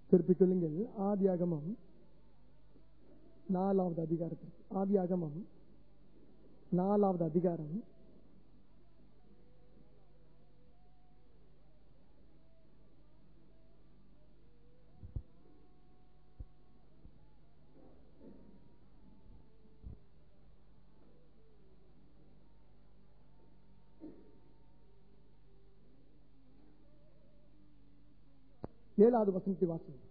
திருப்பிக் கொள்ளுங்கள் ஆதியாகமம் நாலாவது அதிகாரத்திற்கு ஆதியாகமம் நாலாவது அதிகாரம் ஏழாவது வசனத்தை வாசம்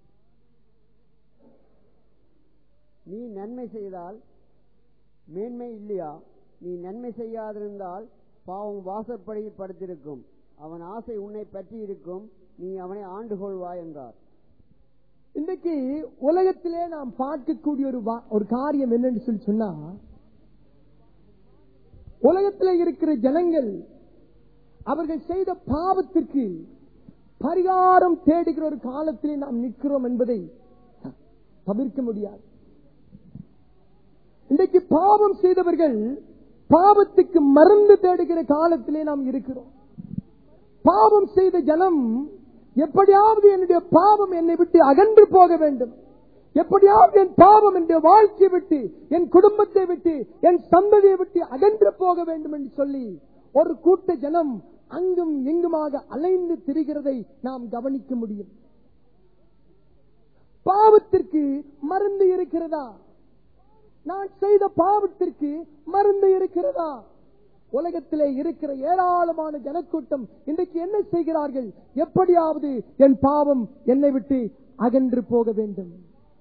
நீ நன்மை செய்தால் மேன்மை இல்லையா நீ நன்மை செய்யாதிருந்தால் பாவம் வாசப்படியில் படுத்திருக்கும் அவன் ஆசை உன்னை பற்றி இருக்கும் நீ அவனை ஆண்டு கொள்வாய் என்றார் இன்றைக்கு உலகத்திலே நாம் பார்க்கக்கூடிய ஒரு வா- ஒரு காரியம் என்னன்னு சொல்லி சொன்னா உலகத்திலே இருக்கிற ஜனங்கள் அவர்கள் செய்த பாவத்திற்கு பரிகாரம் தேடுகிற ஒரு காலத்திலே நாம் நிற்கிறோம் என்பதை தவிர்க்க முடியாது இன்றைக்கு பாவம் செய்தவர்கள் பாவத்துக்கு மருந்து தேடுகிற காலத்திலே நாம் இருக்கிறோம் பாவம் செய்த ஜனம் எப்படியாவது என்னுடைய பாவம் என்னை விட்டு அகன்று போக வேண்டும் எப்படியாவது என் பாவம் என்னுடைய வாழ்க்கையை விட்டு என் குடும்பத்தை விட்டு என் சந்ததியை விட்டு அகன்று போக வேண்டும் என்று சொல்லி ஒரு கூட்ட ஜனம் அங்கும் எங்குமாக அலைந்து திரிகிறதை நாம் கவனிக்க முடியும் பாவத்திற்கு மருந்து இருக்கிறதா நான் செய்த பாவத்திற்கு மருந்து இருக்கிறதா உலகத்திலே இருக்கிற ஏராளமான ஜனக்கூட்டம் இன்றைக்கு என்ன செய்கிறார்கள் எப்படியாவது என் பாவம் என்னை விட்டு அகன்று போக வேண்டும்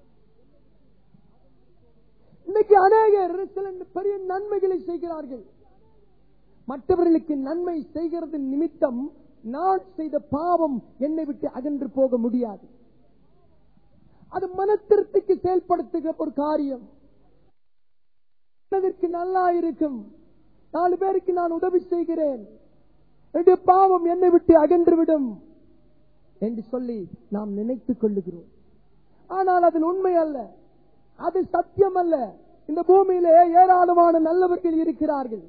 இன்னைக்கு அநேகர் சில பெரிய நன்மைகளை செய்கிறார்கள் மற்றவர்களுக்கு நன்மை செய்கிறது நிமித்தம் நான் செய்த பாவம் என்னை விட்டு அகன்று போக முடியாது அது மனத்திருத்திக்கு செயல்படுத்துகிற ஒரு காரியம் அதற்கு நல்லா இருக்கும் நாலு பேருக்கு நான் உதவி செய்கிறேன் என்னுடைய பாவம் என்னை விட்டு அகன்றுவிடும் என்று சொல்லி நாம் நினைத்துக் கொள்ளுகிறோம் ஆனால் அது உண்மை அல்ல அது சத்தியம் அல்ல இந்த பூமியிலே ஏராளமான நல்லவர்கள் இருக்கிறார்கள்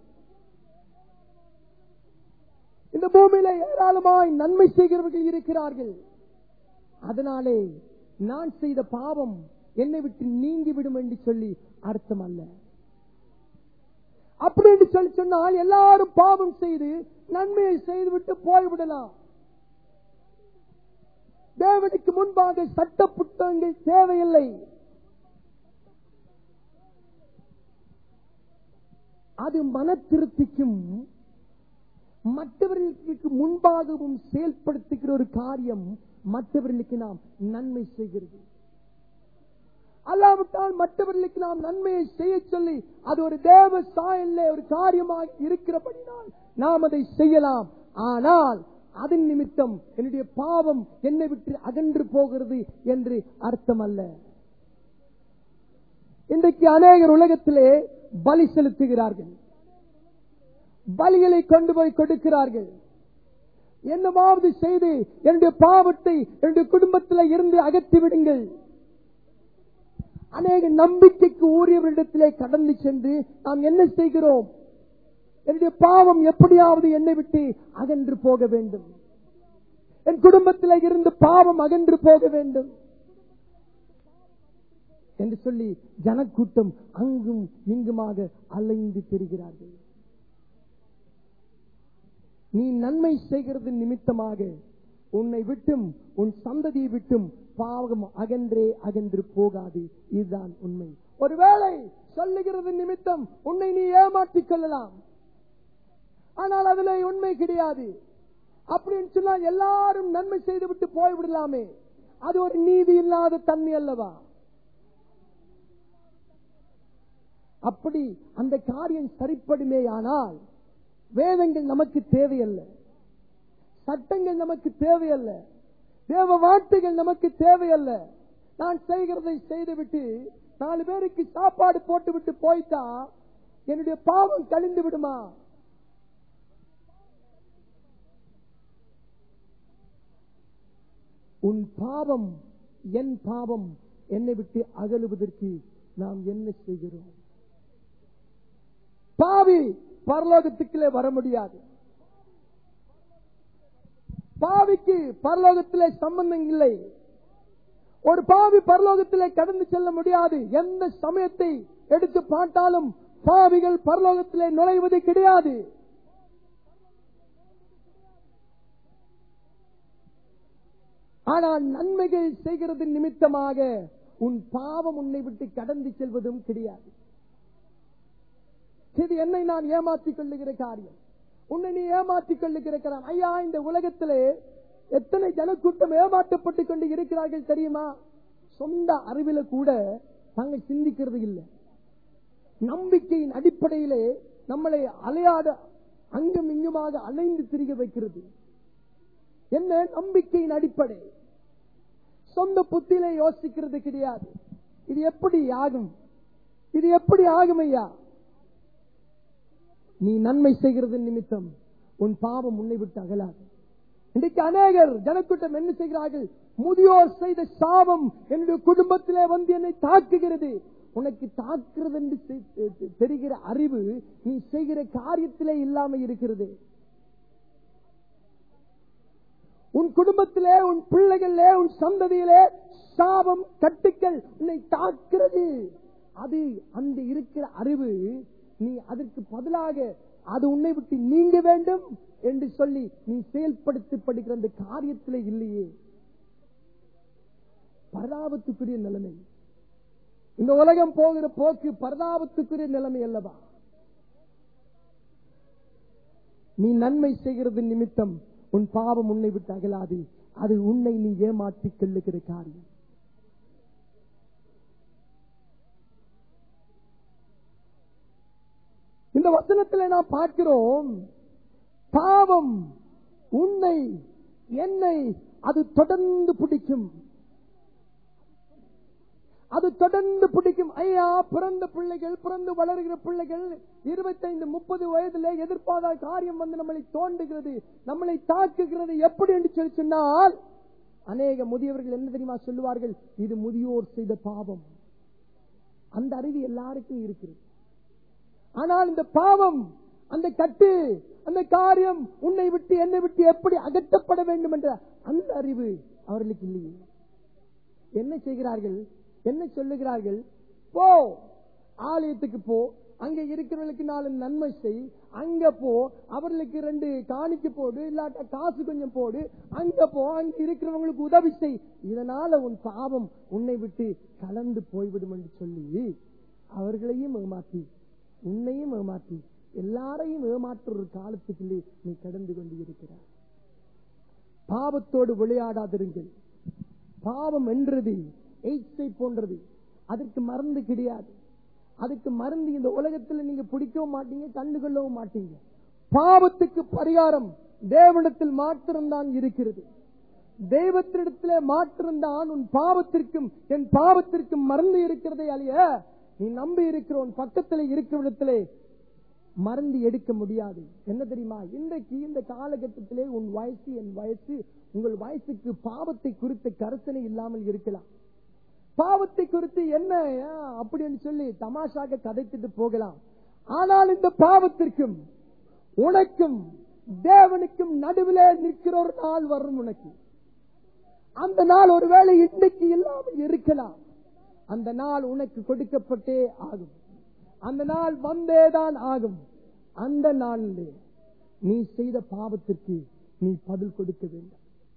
இந்த பூமியில ஏராளமாய் நன்மை செய்கிறவர்கள் இருக்கிறார்கள் அதனாலே நான் செய்த பாவம் என்னை விட்டு நீங்கிவிடும் என்று சொல்லி அர்த்தம் அல்ல அப்படி என்று சொல்லி சொன்னால் எல்லாரும் பாவம் செய்து நன்மையை செய்துவிட்டு போய்விடலாம் தேவனுக்கு முன்பாக சட்ட புத்தகங்கள் தேவையில்லை அது மன திருப்திக்கும் மற்றவர்களுக்கு முன்பாகவும் செயல்படுத்துகிற ஒரு காரியம் மற்றவர்களுக்கு நாம் நன்மை செய்கிறது அல்லாவிட்டால் மற்றவர்களுக்கு நாம் நன்மையை செய்ய சொல்லி அது ஒரு தேவ சாயல்ல ஒரு காரியமாக இருக்கிறபடினால் நாம் அதை செய்யலாம் ஆனால் அதன் நிமித்தம் என்னுடைய பாவம் என்னை விட்டு அகன்று போகிறது என்று அர்த்தம் அல்ல இன்றைக்கு அநேகர் உலகத்திலே பலி செலுத்துகிறார்கள் பலிகளை கொண்டு போய் கொடுக்கிறார்கள் என்னமாவது செய்து என்னுடைய பாவத்தை என்னுடைய குடும்பத்தில் இருந்து அகற்றி விடுங்கள் அநேக நம்பிக்கைக்கு ஊறியவரிடத்திலே கடந்து சென்று நாம் என்ன செய்கிறோம் என்னுடைய பாவம் எப்படியாவது என்னை விட்டு அகன்று போக வேண்டும் என் குடும்பத்தில் இருந்து பாவம் அகன்று போக வேண்டும் என்று சொல்லி ஜனக்கூட்டம் அங்கும் இங்குமாக அலைந்து திரிகிறார்கள் நீ நன்மை செய்கிறது நிமித்தமாக உன்னை விட்டும் உன் சந்ததியை விட்டும் பாவம் அகன்றே அகன்று போகாது இதுதான் உண்மை ஒருவேளை சொல்லுகிறது நிமித்தம் உன்னை நீ ஏமாற்றிக் கொள்ளலாம் ஆனால் அதுல உண்மை கிடையாது அப்படின்னு சொன்னா எல்லாரும் நன்மை செய்து விட்டு போய்விடலாமே அது ஒரு நீதி இல்லாத தன்மை அல்லவா அப்படி அந்த காரியம் சரிப்படுமே ஆனால் வேதங்கள் நமக்கு தேவையல்ல சட்டங்கள் நமக்கு தேவையல்ல தேவ வார்த்தைகள் நமக்கு தேவையல்ல நான் செய்கிறதை செய்துவிட்டு நாலு பேருக்கு சாப்பாடு போட்டு விட்டு போயிட்டா என்னுடைய பாவம் கழிந்து விடுமா உன் பாவம் என் பாவம் என்னை விட்டு அகலுவதற்கு நாம் என்ன செய்கிறோம் பாவி பரலோகத்துக்குள்ளே வர முடியாது பாவிக்கு பரலோகத்திலே சம்பந்தம் இல்லை ஒரு பாவி பரலோகத்திலே கடந்து செல்ல முடியாது எந்த சமயத்தை எடுத்து பார்த்தாலும் பாவிகள் பரலோகத்திலே நுழைவது கிடையாது ஆனால் நன்மைகள் செய்கிறது நிமித்தமாக உன் பாவம் உன்னை விட்டு கடந்து செல்வதும் கிடையாது இது என்னை நான் ஏமாற்றிக் கொள்ளுகிற காரியம் உன்னை நீ ஏமாற்றிக் கொள்ளுகிறான் ஐயா இந்த உலகத்திலே எத்தனை ஜனக்கூட்டம் ஏமாற்றப்பட்டுக் கொண்டு இருக்கிறார்கள் தெரியுமா சொந்த அறிவில கூட தாங்கள் சிந்திக்கிறது இல்லை நம்பிக்கையின் அடிப்படையிலே நம்மளை அலையாட அங்கும் இங்குமாக அலைந்து திரிக வைக்கிறது என்ன நம்பிக்கையின் அடிப்படை சொந்த புத்தியில யோசிக்கிறது கிடையாது இது எப்படி ஆகும் இது எப்படி ஆகும் ஐயா நீ நன்மை செய்கிறது நிமித்தம் உன் பாவம் உன்னை விட்டு அகலாது இன்றைக்கு அநேகர் ஜனக்கூட்டம் என்ன செய்கிறார்கள் முதியோர் செய்த சாபம் என்னுடைய குடும்பத்திலே வந்து என்னை தாக்குகிறது உனக்கு தாக்குறது என்று தெ- தெ- தெரிகிற அறிவு நீ செய்கிற காரியத்திலே இல்லாம இருக்கிறது உன் குடும்பத்திலே உன் பிள்ளைகளிலே உன் சந்ததியிலே சாபம் கட்டுக்கள் உன்னை தாக்குறது அது அந்த இருக்கிற அறிவு நீ அதற்கு பதிலாக அது உன்னை விட்டு நீங்க வேண்டும் என்று சொல்லி நீ செயல்படுத்தப்படுகிற அந்த காரியத்திலே இல்லையே பரதாபத்துக்குரிய நிலைமை இந்த உலகம் போகிற போக்கு பரதாபத்துக்குரிய நிலைமை அல்லவா நீ நன்மை செய்கிறது நிமித்தம் உன் பாவம் உன்னை விட்டு அகலாது அது உன்னை நீ ஏமாற்றிக் கொள்ளுகிற காரியம் இந்த வசனத்தில் நாம் பார்க்கிறோம் பாவம் உன்னை என்னை அது தொடர்ந்து பிடிக்கும் அது தொடர்ந்து பிடிக்கும் ஐயா பிறந்த பிள்ளைகள் பிறந்து வளர்கிற பிள்ளைகள் இருபத்தைந்து முப்பது வயதுல எதிர்பாராத காரியம் வந்து நம்மளை தோண்டுகிறது நம்மளை தாக்குகிறது எப்படி என்று சொல்லி சொன்னால் அநேக முதியவர்கள் என்ன தெரியுமா சொல்லுவார்கள் இது முதியோர் செய்த பாவம் அந்த அறிவு எல்லாருக்கும் இருக்கிறது ஆனால் இந்த பாவம் அந்த கட்டு அந்த காரியம் உன்னை விட்டு என்னை விட்டு எப்படி அகற்றப்பட வேண்டும் என்ற அந்த அறிவு அவர்களுக்கு இல்லையே என்ன செய்கிறார்கள் என்ன சொல்லுகிறார்கள் போ ஆலயத்துக்கு போ அங்க இருக்கிறவர்களுக்கு நாலு நன்மை செய் அங்க போ அவர்களுக்கு ரெண்டு காணிக்கு போடு இல்லாட்ட காசு கொஞ்சம் போடு அங்க போ அங்க இருக்கிறவங்களுக்கு உதவி செய் இதனால உன் பாவம் உன்னை விட்டு கலந்து போய்விடும் என்று சொல்லி அவர்களையும் ஏமாற்றி உன்னையும் ஏமாற்றி எல்லாரையும் ஏமாற்றுற ஒரு காலத்துக்குள்ளே நீ கடந்து கொண்டு இருக்கிறாய் பாவத்தோடு விளையாடாதிருங்கள் பாவம் என்றது எய்ட்ஸை போன்றது அதற்கு மருந்து கிடையாது அதுக்கு மருந்து இந்த உலகத்தில் நீங்க பிடிக்கவும் மாட்டீங்க கண்டுகொள்ளவும் மாட்டீங்க பாவத்துக்கு பரிகாரம் தேவனிடத்தில் மாத்திரம்தான் இருக்கிறது தெய்வத்திடத்திலே மாற்றிருந்தான் உன் பாவத்திற்கும் என் பாவத்திற்கும் மறந்து இருக்கிறதே அழிய நீ நம்பி இருக்கிற உன் பக்கத்தில் இருக்கிற இடத்திலே மறந்து எடுக்க முடியாது என்ன தெரியுமா இன்றைக்கு இந்த காலகட்டத்திலே உன் வயசு என் வயசு உங்கள் வயசுக்கு பாவத்தை குறித்த கருத்தனை இல்லாமல் இருக்கலாம் பாவத்தை குறித்து என்ன ஆ, அப்படின்னு சொல்லி தமாஷாக கதைத்துட்டு போகலாம் ஆனால் இந்த பாவத்திற்கும் உனக்கும் தேவனுக்கும் நடுவிலே நிற்கிற ஒரு நாள் வரும் உனக்கு அந்த நாள் ஒருவேளை இன்னைக்கு இல்லாமல் இருக்கலாம் அந்த நாள் உனக்கு கொடுக்கப்பட்டே ஆகும் அந்த நாள் வந்தேதான் ஆகும் அந்த நாளிலே நீ செய்த பாவத்திற்கு நீ பதில் கொடுக்க வேண்டும்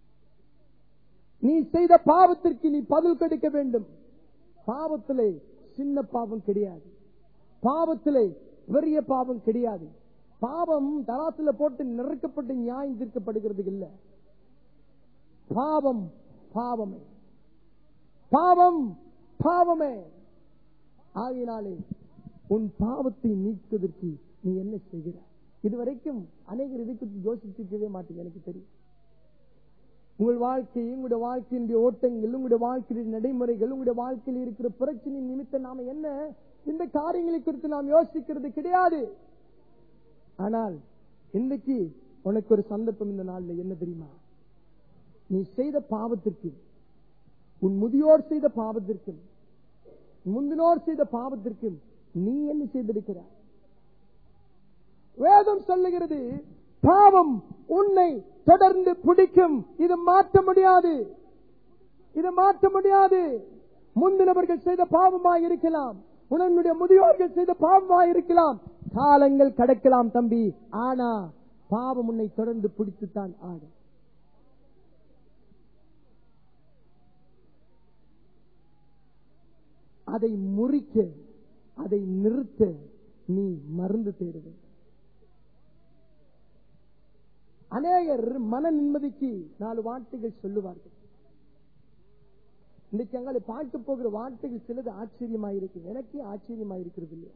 நீ செய்த பாவத்திற்கு நீ பதில் கொடுக்க வேண்டும் பாவத்திலே சின்ன பாவம் கிடையாது பாவத்திலே பெரிய பாவம் கிடையாது பாவம் தராசுல போட்டு நிறக்கப்பட்டு நியாயம் தீர்க்கப்படுகிறது இல்ல பாவம் பாவமே பாவம் பாவமே ஆகினாலே உன் பாவத்தை நீக்குவதற்கு நீ என்ன செய்கிறாய் இதுவரைக்கும் அநேகர் இதை குறித்து யோசிச்சிருக்கவே மாட்டீங்க எனக்கு தெரியும் உங்கள் வாழ்க்கை உங்களுடைய வாழ்க்கையினுடைய ஓட்டங்கள் உங்களுடைய வாழ்க்கையின் நடைமுறைகள் உங்களுடைய வாழ்க்கையில் இருக்கிற பிரச்சனை நிமித்தம் நாம என்ன இந்த காரியங்களை குறித்து நாம் யோசிக்கிறது கிடையாது ஆனால் இன்னைக்கு உனக்கு ஒரு சந்தர்ப்பம் இந்த நாள்ல என்ன தெரியுமா நீ செய்த பாவத்திற்கு உன் முதியோர் செய்த பாவத்திற்கும் முந்தினோர் செய்த பாவத்திற்கும் நீ என்ன செய்திருக்கிறாய் வேதம் சொல்லுகிறது பாவம் உன்னை தொடர்ந்து பிடிக்கும் இது மாற்ற முடியாது இதை மாற்ற முடியாது முந்தினவர்கள் செய்த பாவமாய் இருக்கலாம் உன்னுடைய முதியோர்கள் செய்த பாவமாய் இருக்கலாம் காலங்கள் கடக்கலாம் தம்பி ஆனா பாவம் உன்னை தொடர்ந்து பிடித்துத்தான் ஆடும் அதை முறிக்க அதை நிறுத்த நீ மருந்து தேட வேண்டும் அநேகர் மன நிம்மதிக்கு நாலு வார்த்தைகள் சொல்லுவார்கள் இன்னைக்கு எங்களை பார்க்க போகிற வார்த்தைகள் சிலது ஆச்சரியமாயிருக்கு எனக்கே ஆச்சரியமாயிருக்கிறது இல்லையா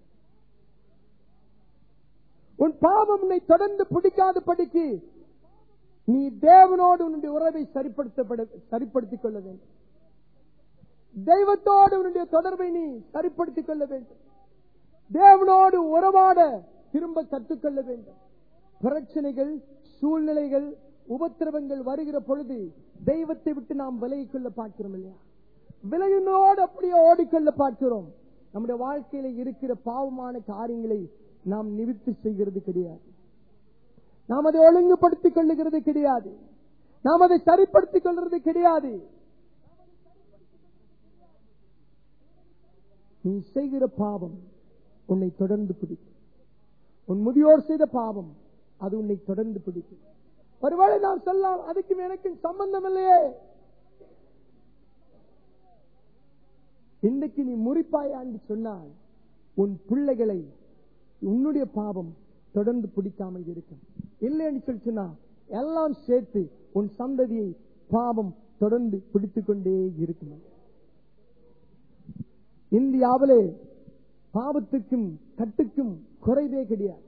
உன் பாவம் உன்னை தொடர்ந்து பிடிக்காத படிக்கு நீ தேவனோடு உன்னுடைய உறவை சரிப்படுத்தப்பட சரிப்படுத்திக் கொள்ள வேண்டும் தெய்வத்தோடு உன்னுடைய தொடர்பை நீ சரிப்படுத்திக் கொள்ள வேண்டும் தேவனோடு உறவாட திரும்ப கற்றுக்கொள்ள வேண்டும் பிரச்சனைகள் சூழ்நிலைகள் உபத்திரவங்கள் வருகிற பொழுது தெய்வத்தை விட்டு நாம் விலகிக் கொள்ள பார்க்கிறோம் இல்லையா விலகினோடு அப்படியே ஓடிக்கொள்ள பார்க்கிறோம் நம்முடைய வாழ்க்கையில இருக்கிற பாவமான காரியங்களை நாம் நிவித்து செய்கிறது கிடையாது நாம் அதை ஒழுங்குபடுத்திக் கொள்ளுகிறது கிடையாது நாம் அதை சரிப்படுத்திக் கொள்வது கிடையாது நீ செய்கிற பாவம் உன்னை தொடர்ந்து பிடிக்கும் உன் முதியோர் செய்த பாவம் அது உன்னை தொடர்ந்து பிடிக்கும் ஒருவேளை நாம் சொல்லலாம் அதுக்கும் எனக்கும் சம்பந்தம் இல்லையே இன்னைக்கு நீ முறிப்பாயான்னு சொன்னால் உன் பிள்ளைகளை உன்னுடைய பாவம் தொடர்ந்து பிடிக்காமல் இருக்கும் இல்லைன்னு சொல்லி சொன்னா எல்லாம் சேர்த்து உன் சந்ததியை பாவம் தொடர்ந்து பிடித்துக் கொண்டே இருக்கும் இந்தியாவிலே பாவத்துக்கும் கட்டுக்கும் குறைவே கிடையாது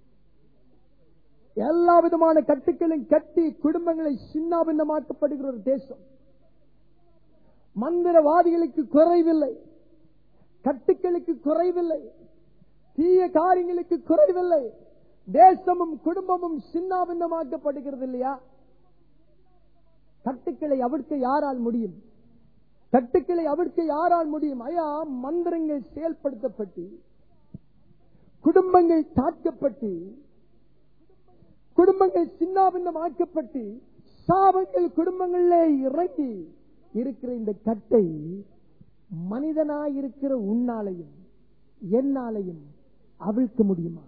எல்லா விதமான கட்டுக்களையும் கட்டி குடும்பங்களை சின்னாபின்னமாக்கப்படுகிற ஒரு தேசம் மந்திரவாதிகளுக்கு குறைவில்லை கட்டுக்களுக்கு குறைவில்லை தீய காரியங்களுக்கு குறைவில்லை தேசமும் குடும்பமும் சின்னாபின்னமாக்கப்படுகிறது இல்லையா கட்டுக்களை அவிழ்க்க யாரால் முடியும் கட்டுக்களை அவிழ்க்க யாரால் முடியும் ஐயா மந்திரங்கள் செயல்படுத்தப்பட்டு குடும்பங்கள் தாக்கப்பட்டு குடும்பங்கள் சின்னாபின்னம் ஆக்கப்பட்டு சாபங்கள் குடும்பங்களிலே இறங்கி இருக்கிற இந்த கட்டை மனிதனாயிருக்கிற உன்னாலையும் என்னாலையும் அவிழ்க்க முடியுமா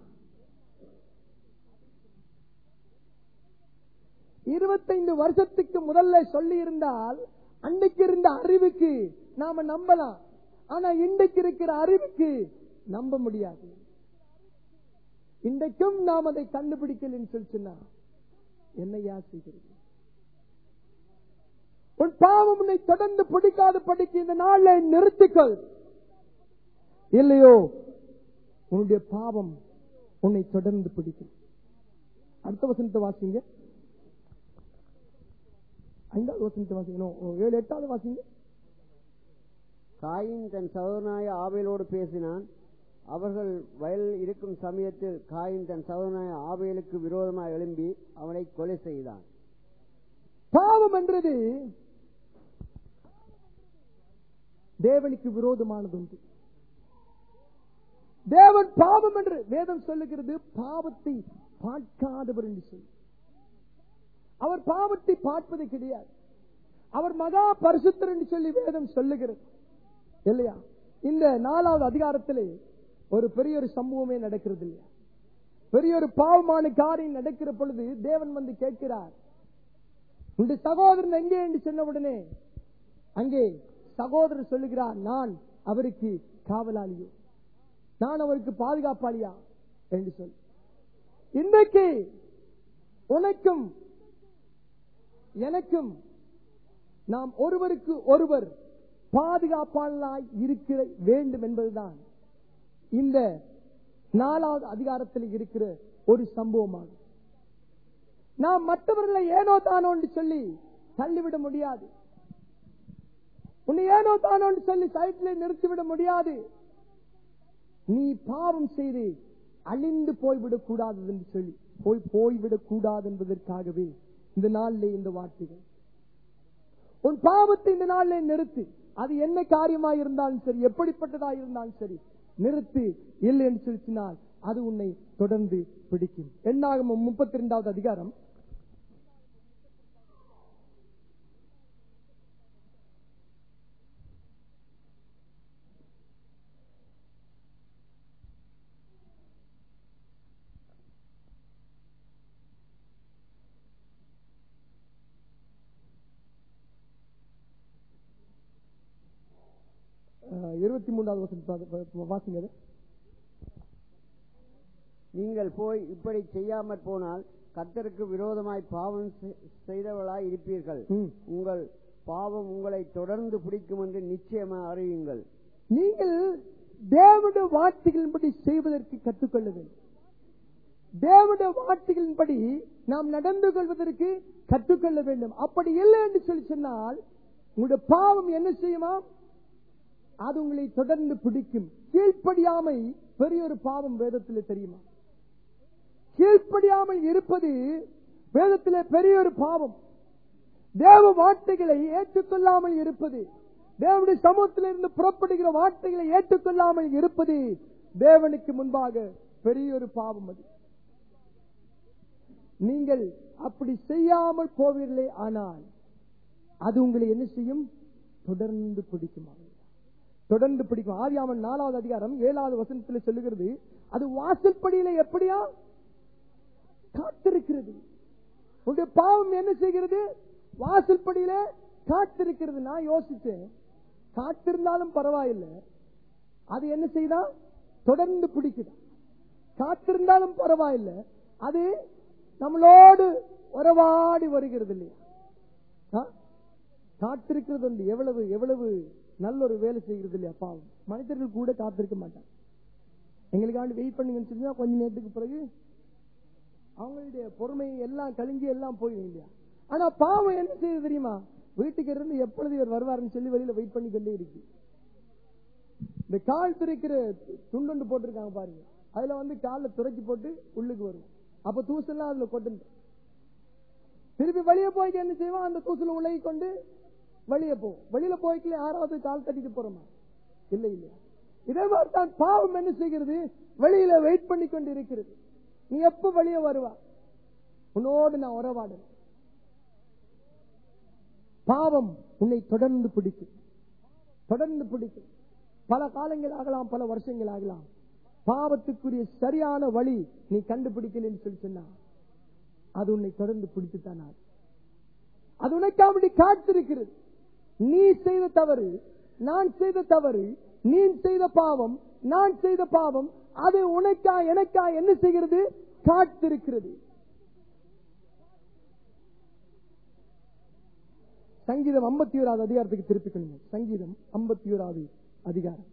இருபத்தைந்து வருஷத்துக்கு முதல்ல சொல்லி இருந்தால் அன்னைக்கு இருந்த அறிவுக்கு நாம நம்பலாம் ஆனா இன்றைக்கு இருக்கிற அறிவுக்கு நம்ப முடியாது இன்றைக்கும் நாம் அதை கண்டுபிடிக்கலன்னு சொல்லி சொன்னா என்னையா செய்கிறது உன் பாவம் உன்னை தொடர்ந்து பிடிக்காத படிக்க இந்த நாளை நிறுத்திக்கொள் இல்லையோ உன்னுடைய பாவம் உன்னை தொடர்ந்து பிடிக்கும் அடுத்த வசனத்தை வாசிங்க ஐந்தாவது வசனத்தை வாசிக்கணும் ஓ, ஏழு எட்டாவது வாசிங்க காயின் தன் சகோதரனாய ஆபேலோடு பேசினான் அவர்கள் வயலில் இருக்கும் சமயத்தில் காயின் தன் சகோதரனாய ஆபேலுக்கு விரோதமாக எழும்பி அவனை கொலை செய்தான் பாவம் என்றது தேவனுக்கு விரோதமானது உண்டு தேவன் பாவம் என்று வேதம் சொல்லுகிறது பாவத்தை பார்க்காதவர் என்று சொல்லி அவர் பாவத்தை பார்ப்பது கிடையாது அவர் மகா பரிசுத்தர் என்று சொல்லி வேதம் சொல்லுகிறது இல்லையா இந்த நாலாவது அதிகாரத்திலே ஒரு பெரிய ஒரு சம்பவமே நடக்கிறது இல்லையா பெரிய ஒரு பாவமான காரியம் நடக்கிற பொழுது தேவன் வந்து கேட்கிறார் உன்னுடைய சகோதரன் எங்கே என்று சொன்ன உடனே அங்கே சகோதரர் சொல்லுகிறார் நான் அவருக்கு காவலாளியோ நான் அவருக்கு பாதுகாப்பாளியா என்று சொல் இன்றைக்கு உனக்கும் எனக்கும் நாம் ஒருவருக்கு ஒருவர் பாதுகாப்பாளராய் இருக்கிற வேண்டும் என்பதுதான் இந்த நாலாவது அதிகாரத்தில் இருக்கிற ஒரு சம்பவமாகும் நாம் மற்றவர்களை ஏனோ தானோ என்று சொல்லி தள்ளிவிட முடியாது உன்னை ஏனோ தானோ என்று சொல்லி சைட்ல நிறுத்திவிட முடியாது நீ பாவம் செய்து அழிந்து போய்விடக் கூடாது என்று சொல்லி போய் போய்விடக் கூடாது என்பதற்காகவே இந்த நாளிலே இந்த வார்த்தைகள் உன் பாவத்தை இந்த நாளிலே நிறுத்து அது என்ன காரியமாக இருந்தாலும் சரி எப்படிப்பட்டதா இருந்தாலும் சரி நிறுத்து இல்லை என்று சொல்லினால் அது உன்னை தொடர்ந்து பிடிக்கும் என்னாகும் முப்பத்தி இரண்டாவது அதிகாரம் இருபத்தி மூன்றாவது வசனம் வாசிங்க அது. நீங்கள் போய் இப்படி செய்யாமற் போனால் கர்த்தருக்கு விரோதமாய் பாவம் செ- செய்தவர்களாய் இருப்பீர்கள் ம். உங்கள் பாவம் உங்களை தொடர்ந்து பிடிக்கும் என்று நிச்சயமாக அறியுங்கள் நீங்கள் தேவனுடைய வார்த்தைகளின்படி செய்வதற்கு கற்றுக்கொள்ள வேண்டும் தேவனுடைய வார்த்தைகளின்படி நாம் நடந்து கொள்வதற்கு கற்றுக்கொள்ள வேண்டும் அப்படி இல்லை என்று சொல்லி சொன்னால் உங்களுடைய பாவம் என்ன செய்யுமா அது உங்களை தொடர்ந்து பிடிக்கும் கீழ்ப்படியாமை பெரிய ஒரு பாவம் வேதத்தில் தெரியுமா கீழ்ப்படியாமல் இருப்பது வேதத்திலே பெரிய ஒரு பாவம் தேவ வார்த்தைகளை ஏற்றுக்கொள்ளாமல் இருப்பது தேவனுடைய சமூகத்திலிருந்து புறப்படுகிற வார்த்தைகளை ஏற்றுக்கொள்ளாமல் இருப்பது தேவனுக்கு முன்பாக பெரிய ஒரு பாவம் அது நீங்கள் அப்படி செய்யாமல் போவீர்களே ஆனால் அது உங்களை என்ன செய்யும் தொடர்ந்து பிடிக்குமா தொடர்ந்து பிடிக்கும் ஆதியாமன் நாலாவது அதிகாரம் ஏழாவது வசனத்தில் சொல்லுகிறது அது வாசல்படியில எப்படியா காத்திருக்கிறது உன்னுடைய பாவம் என்ன செய்கிறது வாசல்படியில காத்திருக்கிறது நான் யோசிச்சேன் காத்திருந்தாலும் பரவாயில்லை அது என்ன செய்தா தொடர்ந்து பிடிக்குதா காத்திருந்தாலும் பரவாயில்லை அது நம்மளோடு உறவாடி வருகிறது இல்லையா ஆ? காத்திருக்கிறது வந்து எவ்வளவு எவ்வளவு நல்ல ஒரு வேலை செய்கிறது இல்லையா பாவம் மனிதர்கள் கூட காத்திருக்க மாட்டாங்க எங்களுக்காண்டி வெயிட் பண்ணுங்கன்னு சொன்னா கொஞ்ச நேரத்துக்கு பிறகு அவங்களுடைய பொறுமை எல்லாம் கழிஞ்சு எல்லாம் போயிடும் இல்லையா ஆனா பாவம் என்ன செய்யுது தெரியுமா வீட்டுக்கு இருந்து எப்பொழுது இவர் வருவாருன்னு சொல்லி வெளியில வெயிட் பண்ணி கொண்டே இருக்கு இந்த கால் துரைக்கிற துண்டொண்டு போட்டிருக்காங்க பாருங்க அதுல வந்து கால்ல துரைச்சி போட்டு உள்ளுக்கு வரும் அப்ப தூசெல்லாம் அதுல கொட்டு திருப்பி வெளியே போய்க்கு என்ன செய்வோம் அந்த தூசுல உலகி கொண்டு வெளியே போவோம் வெளியில போய்க்கல யாராவது கால் தட்டிட்டு போறோமா இல்லை இல்லையா இதே மாதிரி தான் பாவம் என்ன செய்கிறது வெளியில வெயிட் பண்ணி கொண்டு இருக்கிறது நீ எப்ப வெளியே வருவா உன்னோடு நான் உறவாடுறேன் பாவம் உன்னை தொடர்ந்து பிடிக்கும் தொடர்ந்து பிடிக்கும் பல காலங்கள் ஆகலாம் பல வருஷங்கள் ஆகலாம் பாவத்துக்குரிய சரியான வழி நீ கண்டுபிடிக்கலன்னு சொல்லி சொன்னா அது உன்னை தொடர்ந்து பிடித்துத்தான் ஆகும். அது உனக்காக காத்திருக்கிறது நீ செய்த தவறு நான் செய்த தவறு நீ செய்த பாவம் நான் செய்த பாவம் அது உனக்கா எனக்கா என்ன செய்கிறது காத்திருக்கிறது சங்கீதம் ஐம்பத்தி ஓராவது அதிகாரத்துக்கு திருப்பிக் கொள்ளுங்க சங்கீதம் ஐம்பத்தி ஓராவது அதிகாரம்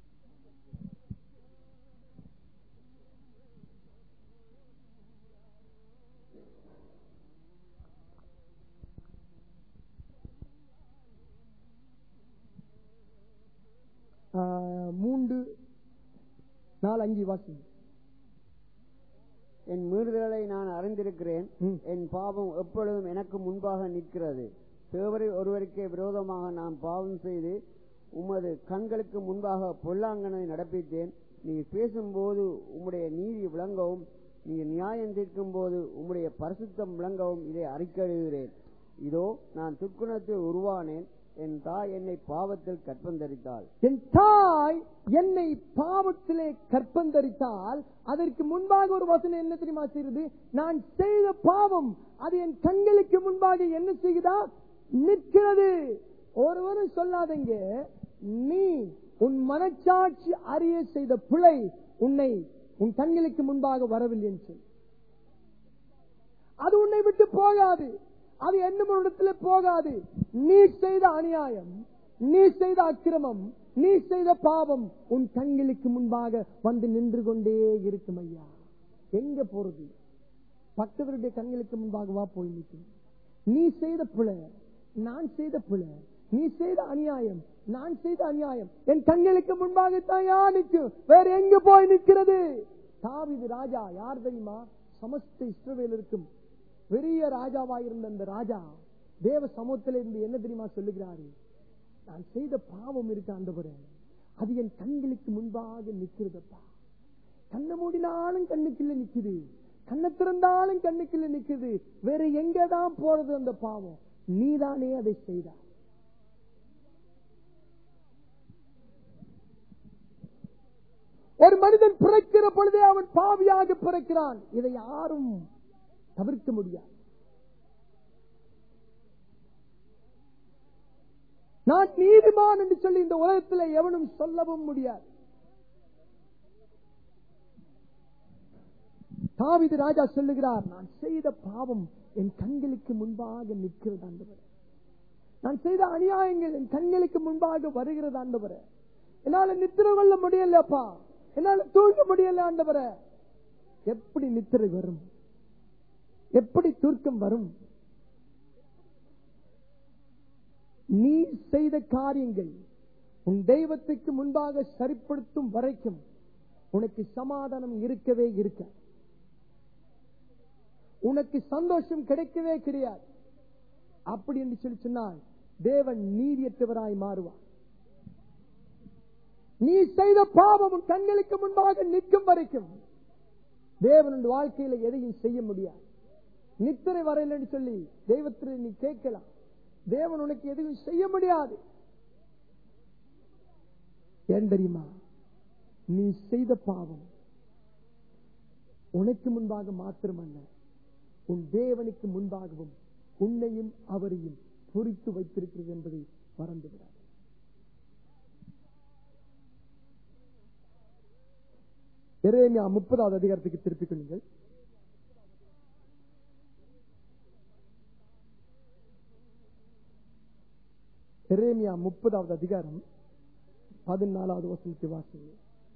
ஆ, மூன்று நாலு அஞ்சு வாசி என் மீறுதலை நான் அறிந்திருக்கிறேன் ம். என் பாவம் எப்பொழுதும் எனக்கு முன்பாக நிற்கிறது தேவரை ஒருவருக்கே விரோதமாக நான் பாவம் செய்து உமது கண்களுக்கு முன்பாக பொல்லாங்கனை நடப்பித்தேன் நீர் பேசும்போது உம்முடைய நீதி விளங்கவும் நீர் நியாயம் தீர்க்கும் போது உம்முடைய பரிசுத்தம் விளங்கவும் இதை அறிக்கையிடுகிறேன் இதோ நான் துக்குணத்தில் உருவானேன் என் தாய் என்னை பாவத்தில் கற்பந்தரித்தாள் என் தாய் என்னை பாவத்திலே கற்பந்தரித்தால் அதற்கு முன்பாக ஒரு வசனம் என்ன தெரியுமா செய்கிறது நான் செய்த பாவம் அது என் கண்களுக்கு முன்பாக என்ன செய்கிறதா நிற்கிறது ஒருவரும் சொல்லாதீங்க நீ உன் மனச்சாட்சி அறிய செய்த பிழை உன்னை உன் கண்களுக்கு முன்பாக வரவில்லை என்று சொல்லி அது உன்னை விட்டு போகாது அது என்னும் இடத்துல போகாது நீ செய்த அநியாயம் நீ செய்த அக்கிரமம் நீ செய்த பாவம் உன் கண்களுக்கு முன்பாக வந்து நின்று கொண்டே இருக்கும் ஐயா எங்க போறது பக்தவருடைய கண்களுக்கு முன்பாக வா போய் நிற்கும் நீ செய்த பிழை நான் செய்த பிழை நீ செய்த அநியாயம் நான் செய்த அநியாயம் என் கண்களுக்கு முன்பாக தாயா நிற்கும் வேற எங்க போய் நிற்கிறது தாவிது ராஜா யார் தெரியுமா சமஸ்த இஸ்ரவேலருக்கும் பெரிய ராஜாவாயிருந்த அந்த ராஜா தேவ சமூகத்தில இருந்து என்ன தெரியுமா சொல்லுகிறாரு நான் செய்த பாவம் இருக்கு ஆண்டவரே அது என் கண்களுக்கு முன்பாக நிக்கிறதப்பா கண்ணை மூடினாலும் கண்ணுக்குள்ள நிக்குது கண்ணை திறந்தாலும் கண்ணுக்குள்ள நிக்குது வேற எங்கதான் போறது அந்த பாவம் நீதானே அதை செய்தார் ஒரு மனிதன் பிறக்கிற பொழுதே அவன் பாவியாக பிறக்கிறான் இதை யாரும் தவிர்க்க முடியாது நான் நீதிமான் என்று சொல்லி இந்த உலகத்தில் எவனும் சொல்லவும் முடியாது தாவிது ராஜா சொல்லுகிறார் நான் செய்த பாவம் என் கண்களுக்கு முன்பாக நிற்கிறது ஆண்டவரே நான் செய்த அநியாயங்கள் என் கண்களுக்கு முன்பாக வருகிறது ஆண்டவரே என்னால நித்திர கொள்ள முடியலப்பா என்னால தூங்க முடியல ஆண்டவரே எப்படி நித்திரை வரும் எப்படி தூர்க்கம் வரும் நீ செய்த காரியங்கள் உன் தெய்வத்துக்கு முன்பாக சரிப்படுத்தும் வரைக்கும் உனக்கு சமாதானம் இருக்கவே இருக்க உனக்கு சந்தோஷம் கிடைக்கவே கிடையாது அப்படி என்று சொல்லி சொன்னால் தேவன் நீதியற்றவராய் மாறுவார் நீ செய்த பாவம் உன் கண்களுக்கு முன்பாக நிற்கும் வரைக்கும் தேவன் வாழ்க்கையில எதையும் செய்ய முடியாது நித்திரை வரையில் சொல்லி தெய்வத்தில் நீ கேட்கலாம் தேவன் உனக்கு எதுவும் செய்ய முடியாது ஏன் தெரியுமா நீ செய்த பாவம் உனக்கு முன்பாக மாத்திரமல்ல உன் தேவனுக்கு முன்பாகவும் உன்னையும் அவரையும் பொறித்து வைத்திருக்கிறது என்பதை மறந்துவிடாது எரேமியா முப்பதாவது அதிகாரத்துக்கு திருப்பிக் கொள்ளுங்கள் எரேமியா முப்பதாவது அதிகாரம் பதினாலாவது வசனத்தை வாசிங்க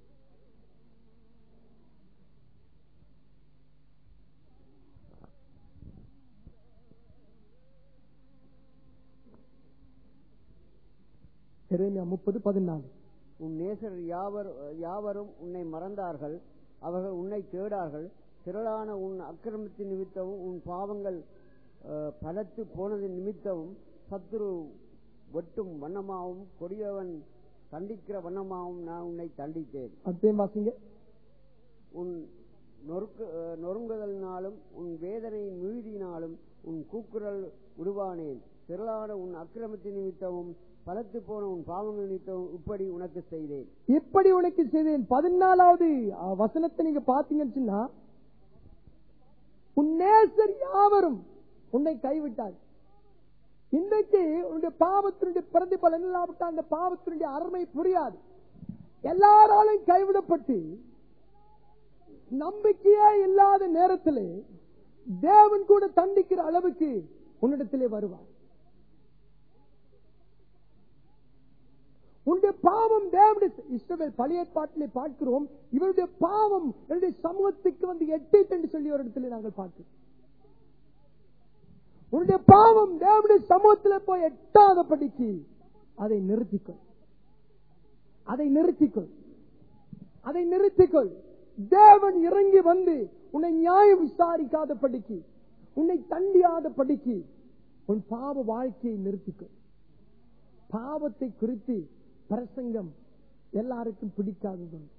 எரேமியா முப்பது பதினாலு உன் நேசர் யாவர் யாவரும் உன்னை மறந்தார்கள் அவர்கள் உன்னை தேடார்கள் திரளான உன் அக்கிரமத்தின் நிமித்தமும் உன் பாவங்கள் அஹ், பலத்து போனது நிமித்தமும் சத்துரு வெட்டும் வண்ணமாகவும் கொடியவன் தண்டிக்கிற வண்ணமாகவும் நான் உன்னை தண்டித்தேன் அத்தையும் வாசிங்க உன் நொறுக்கு அஹ், நொறுங்குதலினாலும் உன் வேதனையின் மீதியினாலும் உன் கூக்குரல் உருவானேன் திரளான உன் அக்கிரமத்தின் நிமித்தமும் பலத்து போன உன் பாவங்கள் நிமித்தமும் இப்படி உனக்கு செய்தேன் இப்படி உனக்கு செய்தேன் பதினாலாவது அஹ், வசனத்தை நீங்க பாத்தீங்கன்னு சொன்னா உன் நேசர் யாவரும் உன்னை கைவிட்டார் இன்றைக்கு உன்னுடைய பாவத்தினுடைய பிரதிபலன் இல்லாவிட்டால் அந்த பாவத்தினுடைய அருமை புரியாது எல்லாராலும் கைவிடப்பட்டு நம்பிக்கையே இல்லாத நேரத்திலே தேவன் கூட தண்டிக்கிற அளவுக்கு உன்னிடத்திலே வருவார் உன்னுடைய பாவம் தேவனுடைய இஸ்ரவேல் பழைய பாட்டிலே பார்க்கிறோம் இவருடைய பாவம் என்னுடைய சமூகத்துக்கு வந்து எட்டிட்டு என்று சொல்லி ஒரு இடத்துல நாங்கள் பார்க்கிறோம் உன்னுடைய பாவம் தேவனுடைய சமூகத்தில் போய் எட்டாதபடிக்கு அதை நிறுத்திக்கொள் அதை நிறுத்திக்கொள் அதை நிறுத்திக்கொள் தேவன் இறங்கி வந்து உன்னை நியாயம் விசாரிக்காத படிக்கு உன்னை தண்டியாத படிக்கு உன் பாவ வாழ்க்கையை நிறுத்திக்கொள் பாவத்தை குறித்து பிரசங்கம் எல்லாருக்கும் பிடிக்காதது ஒன்று.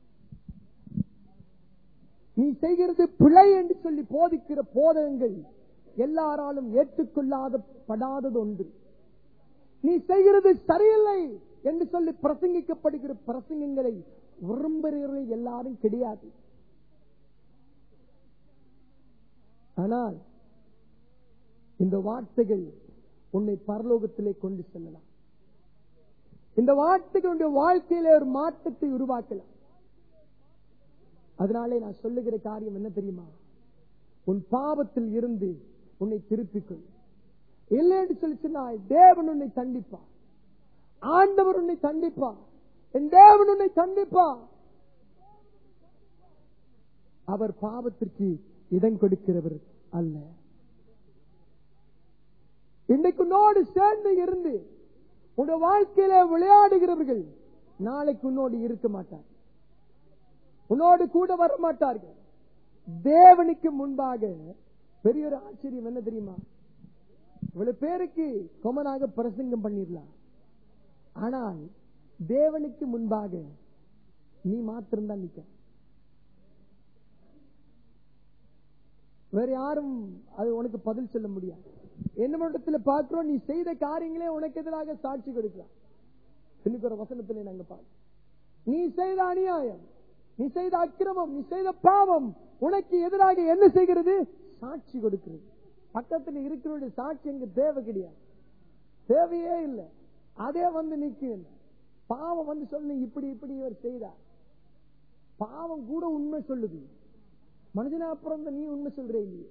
நீ செய்கிறது பிழை என்று சொல்லி போதிக்கிற போதகங்கள் எல்லாராலும் ஏற்றுக்கொள்ளாத படாதது ஒன்று நீ செய்கிறது சரியில்லை என்று சொல்லி பிரசங்கிக்கப்படுகிற பிரசங்கங்களை விரும்புகிறவர்கள் எல்லாரும் கிடையாது ஆனால் இந்த வார்த்தைகள் உன்னை பரலோகத்திலே கொண்டு செல்லலாம் இந்த வார்த்தைகளுடைய வாழ்க்கையிலே ஒரு மாற்றத்தை உருவாக்கலாம் அதனாலே நான் சொல்லுகிற காரியம் என்ன தெரியுமா உன் பாவத்தில் இருந்து உன்னை திருப்பிக்கொள் இல்லை என்று சொல்லி சொன்னால் தேவன் உன்னை தண்டிப்பா ஆண்டவர் உன்னை தண்டிப்பா என் தேவன் உன்னை தண்டிப்பா அவர் பாவத்திற்கு இடம் கொடுக்கிறவர் அல்ல இன்றைக்கு உன்னோடு சேர்ந்து இருந்து உன்னுடைய வாழ்க்கையில விளையாடுகிறவர்கள் நாளைக்கு உன்னோடு இருக்க மாட்டார் உன்னோடு கூட வர மாட்டார்கள் தேவனுக்கு முன்பாக பெரிய ஒரு ஆச்சரியம் என்ன தெரியுமா இவ்வளவு பேருக்கு கொமனாக பிரசங்கம் பண்ணிடலாம் ஆனால் தேவனுக்கு முன்பாக நீ மாத்திரம்தான் நிக்க வேற யாரும் அது உனக்கு பதில் சொல்ல முடியாது என்ன இடத்துல பார்க்கிறோம் நீ செய்த காரியங்களே உனக்கு எதிராக சாட்சி கொடுக்கலாம் இன்னைக்கு ஒரு வசனத்திலே நாங்க பார்க்கிறோம் நீ செய்த அநியாயம் நீ செய்த அக்கிரமம் நீ செய்த பாவம் உனக்கு எதிராக என்ன செய்கிறது சாட்சி கொடுக்கிறது பக்கத்தில் இருக்கிறவருடைய சாட்சி எங்க தேவை கிடையாது தேவையே இல்லை அதே வந்து நிக்கும் பாவம் வந்து சொல்லு இப்படி இப்படி இவர் செய்தார் பாவம் கூட உண்மை சொல்லுது மனுஷனா பிறந்த நீ உண்மை சொல்ற இல்லையே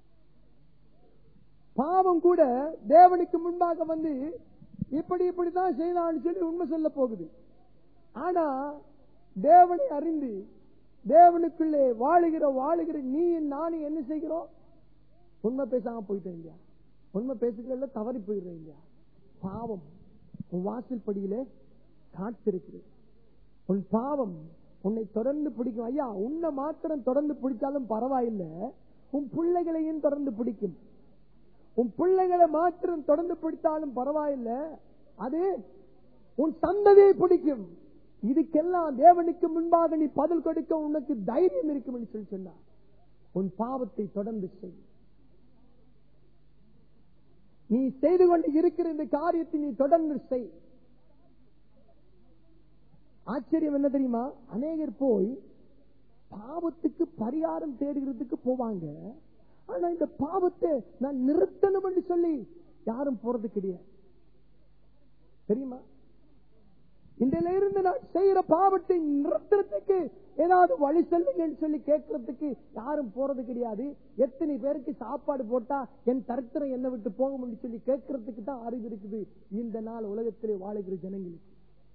பாவம் கூட தேவனுக்கு முன்பாக வந்து இப்படி இப்படித்தான் செய்தான்னு சொல்லி உண்மை சொல்ல போகுது ஆனா தேவனை அறிந்து தேவனுக்குள்ளே வாழுகிற வாழுகிற நீ நானும் என்ன செய்கிறோம் உண்மை பேசாம போயிட்டேன் இல்லையா உண்மை பேசுகிறதுல தவறி போயிடுறேன் இல்லையா பாவம் உன் வாசல் படியிலே காத்திருக்கிறது உன் பாவம் உன்னை தொடர்ந்து பிடிக்கும் ஐயா உன்னை மாத்திரம் தொடர்ந்து பிடிச்சாலும் பரவாயில்லை உன் பிள்ளைகளையும் தொடர்ந்து பிடிக்கும் உன் பிள்ளைகளை மாத்திரம் தொடர்ந்து பிடித்தாலும் பரவாயில்லை அது உன் சந்ததியை பிடிக்கும் இதுக்கெல்லாம் தேவனுக்கு முன்பாக நீ பதில் கொடுக்க உனக்கு தைரியம் இருக்கும் என்று சொல்லி சொன்னார் உன் பாவத்தை தொடர்ந்து செய் நீ செய்து கொண்டு இருக்கிற இந்த காரியத்தை நீ தொடர்ந்து செய் ஆச்சரியம் என்ன தெரியுமா அநேகர் போய் பாவத்துக்கு பரிகாரம் தேடுகிறதுக்கு போவாங்க ஆனா இந்த பாவத்தை நான் நிறுத்தணும் என்று சொல்லி யாரும் போறது கிடையாது தெரியுமா இன்றையில இருந்து நான் செய்யற பாவத்தை நிறுத்துறதுக்கு ஏதாவது வழி சொல்லுங்கன்னு சொல்லி கேட்கறதுக்கு யாரும் போறது கிடையாது எத்தனை பேருக்கு சாப்பாடு போட்டா என் தரித்திரம் என்ன விட்டு போகும் சொல்லி கேட்கறதுக்கு தான் அறிவு இருக்குது இந்த நாள் உலகத்திலே வாழுகிற ஜனங்களுக்கு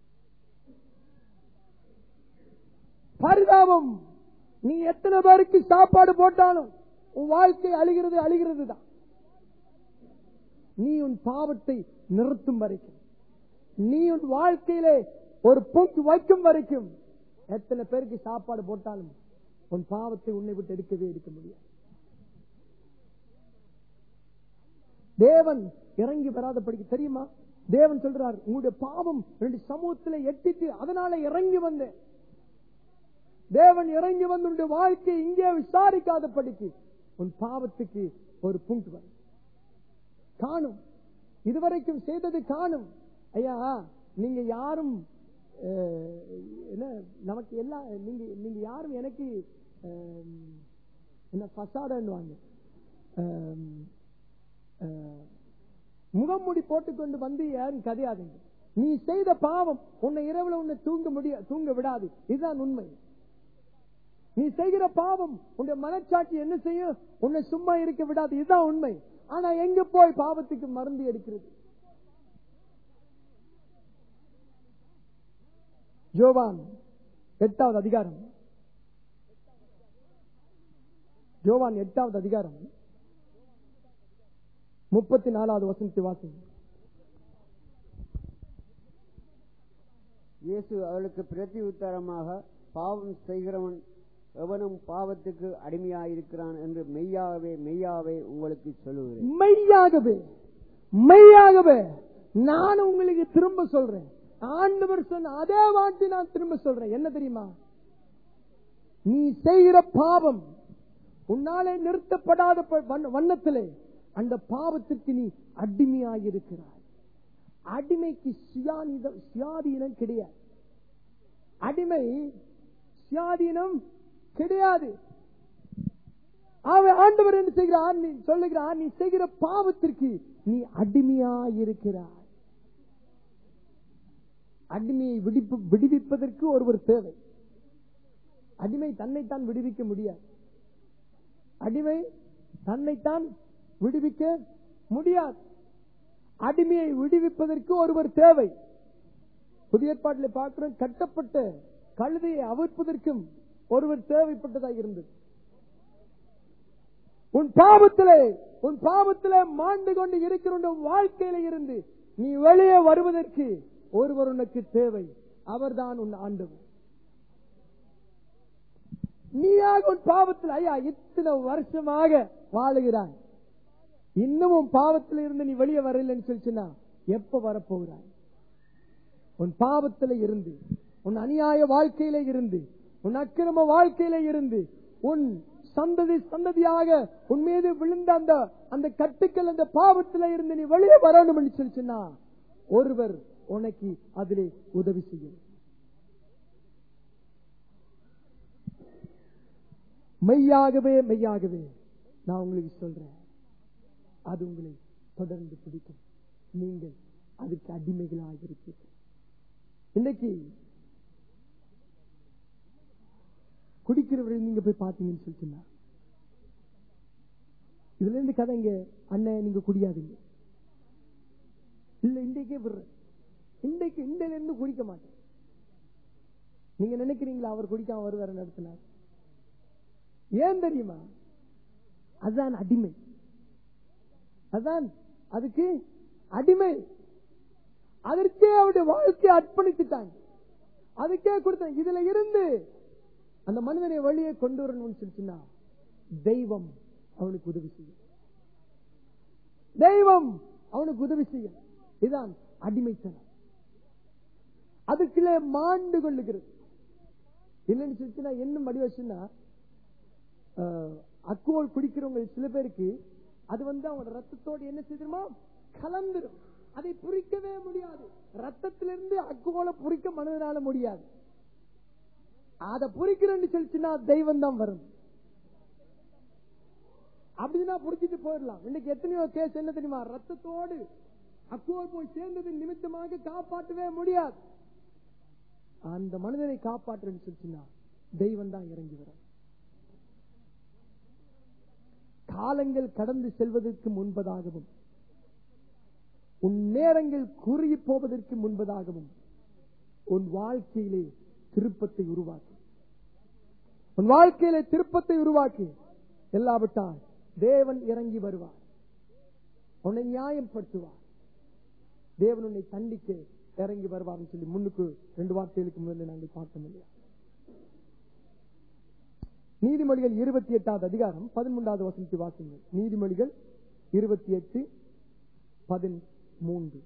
பரிதாபம் நீ எத்தனை பேருக்கு சாப்பாடு போட்டாலும் உன் வாழ்க்கை அழிகிறது அழிகிறது தான் நீ உன் பாவத்தை நிறுத்தும் வரைக்கும் நீ உன் வாழ்க்கையிலே ஒரு பொங்கு வைக்கும் வரைக்கும் எத்தனை பேருக்கு சாப்பாடு போட்டாலும் உன் பாவத்தை உன்னை விட்டு எடுக்கவே எடுக்க முடியாது தேவன் இறங்கி வராத படிக்க தெரியுமா தேவன் சொல்றார் உங்களுடைய பாவம் ரெண்டு சமூகத்தில் எட்டிட்டு அதனால இறங்கி வந்தேன் தேவன் இறங்கி வந்து உன்னுடைய வாழ்க்கையை இங்கே விசாரிக்காத படிக்கு உன் பாவத்துக்கு ஒரு புங்கு வரும் காணும் இதுவரைக்கும் செய்தது காணும் ஐயா நீங்க யாரும் அஹ், என்ன நமக்கு எல்லாம் நீங்க நீங்க யாரும் எனக்கு அஹ், என்ன பசாடன்னுவாங்க முகமூடி போட்டுக்கொண்டு வந்து யாரும் கதையாதுங்க நீ செய்த பாவம் உன்னை இரவுல உன்னை தூங்க முடிய தூங்க விடாது இதுதான் உண்மை நீ செய்கிற பாவம் உன்னுடைய மனச்சாட்சி என்ன செய்யும் உன்னை சும்மா இருக்க விடாது இதுதான் உண்மை ஆனா எங்க போய் பாவத்துக்கு மருந்து எடுக்கிறது ஜோவான் எட்டாவது அதிகாரம் ஜோவான் எட்டாவது அதிகாரம் முப்பத்தி நாலாவது வசனத்தை வாசி இயேசு அவளுக்கு பிரதி உத்தரமாக பாவம் செய்கிறவன் எவனும் பாவத்துக்கு அடிமையாயிருக்கிறான் என்று மெய்யாகவே மெய்யாவே உங்களுக்கு சொல்லுகிறேன் மெய்யாகவே மெய்யாகவே நான் உங்களுக்கு திரும்ப சொல்றேன் ஆண்டவர் சொன்ன அதே வார்த்தை நான் திரும்ப சொல்றேன் என்ன தெரியுமா நீ செய்கிற பாவம் உன்னாலே நிறுத்தப்படாத ப- வண்ண- வண்ணத்திலே அந்த பாவத்திற்கு நீ அடிமையாயிருக்கிறாய் அடிமைக்கு சுயாதீனம் சுயாதீனம் கிடையாது அடிமை சுயாதீனம் கிடையாது அவன் ஆண்டவர் என்ன செய்கிறார் நீ சொல்லுகிறார் நீ செய்கிற பாவத்திற்கு நீ அடிமையாயிருக்கிறாய் அடிமையை விடிப்பு விடுவிப்பதற்கு ஒருவர் தேவை அடிமை தன்னைத்தான் விடுவிக்க முடியாது அடிமை தன்னைத்தான் விடுவிக்க முடியாது அடிமையை விடுவிப்பதற்கு ஒருவர் தேவை புதிய ஏற்பாட்டில் பார்க்கிறோம் கட்டப்பட்ட கழுதையை அவிழ்ப்பதற்கும் ஒருவர் தேவைப்பட்டதாக இருந்தது உன் பாவத்திலே உன் பாவத்திலே மாண்டு கொண்டு இருக்கிற உன் வாழ்க்கையில இருந்து நீ வெளியே வருவதற்கு ஒருவர் உனக்கு தேவை அவர்தான் உன் ஆண்டவர் நீயாக உன் பாவத்தில் ஐயா இத்தனை வருஷமாக வாழுகிறாய் இன்னமும் பாவத்தில் இருந்து நீ வெளியே வரலன்னு சொல்லிச்சுன்னா எப்ப வரப்போகிறாய் உன் பாவத்தில இருந்து உன் அநியாய வாழ்க்கையில இருந்து உன் அக்கிரம வாழ்க்கையில இருந்து உன் சந்ததி சந்ததியாக உன் மீது விழுந்த அந்த அந்த கட்டுக்கள் அந்த பாவத்தில இருந்து நீ வெளியே வரணும் சொல்லிச்சுன்னா ஒருவர் உனக்கு அதிலே உதவி செய்யும் மெய்யாகவே மெய்யாகவே நான் உங்களுக்கு சொல்றேன் அது உங்களை தொடர்ந்து பிடிக்கும் நீங்கள் அதுக்கு அடிமைகளாக இருப்பீர்கள் இன்னைக்கு குடிக்கிறவரை நீங்க போய் பாத்தீங்கன்னு சொல்லிட்டுனா இதுல இருந்து கதை இங்க அண்ணன் நீங்க குடியாதீங்க இல்ல இன்றைக்கே விடுறேன் இன்றைக்கு இன்றையில இருந்து குடிக்க மாட்டேன் நீங்க நினைக்கிறீங்களா அவர் குடிக்காம வருவார் நடத்தினார் ஏன் தெரியுமா அதுதான் அடிமை அதான் அதுக்கு அடிமை அதற்கே அவருடைய வாழ்க்கையை அர்ப்பணித்துட்டாங்க அதுக்கே கொடுத்தாங்க இதுல இருந்து அந்த மனிதனை வழியே கொண்டு வரணும்னு சொல்லிச்சுன்னா தெய்வம் அவனுக்கு உதவி செய்யும் தெய்வம் அவனுக்கு உதவி செய்யும் இதுதான் அடிமைத்தனம் அதுக்குள்ளே மாண்டு கொள்ளுகிறது இல்லைன்னு சொல்லிச்சுன்னா என்ன வடிவச்சுன்னா அக்குவோல் குடிக்கிறவங்க சில பேருக்கு அது வந்து அவங்க ரத்தத்தோடு என்ன செய்திருமா கலந்துரும் அதை புரிக்கவே முடியாது ரத்தத்திலிருந்து அக்குவோல புரிக்க மனதினால முடியாது அதை புரிக்கிறேன்னு சொல்லிச்சுன்னா தெய்வம் தான் வரும் அப்படின்னா புடிச்சிட்டு போயிடலாம் இன்னைக்கு எத்தனையோ கேஸ் என்ன தெரியுமா ரத்தத்தோடு அக்குவோல் போய் சேர்ந்தது நிமித்தமாக காப்பாற்றவே முடியாது அந்த மனிதனை காப்பாற்றுன்னு சொல்லிச்சுன்னா தெய்வம் தான் இறங்கி வரும் காலங்கள் கடந்து செல்வதற்கு முன்பதாகவும் உன் நேரங்கள் குறுகி போவதற்கு முன்பதாகவும் உன் வாழ்க்கையிலே திருப்பத்தை உருவாக்கு உன் வாழ்க்கையிலே திருப்பத்தை உருவாக்கி எல்லாவிட்டால் தேவன் இறங்கி வருவார் உன்னை நியாயப்படுத்துவார் தேவன் உன்னை தண்டிக்க இறங்கி வருவார்னு சொல்லி முன்னுக்கு ரெண்டு வார்த்தைகளுக்கு முதல்ல நாங்கள் பார்த்தோம் இல்லையா நீதிமொழிகள் இருபத்தி எட்டாவது அதிகாரம் பதிமூன்றாவது வசனத்தை வாசிங்க நீதிமொழிகள் இருபத்தி எட்டு பதிமூன்று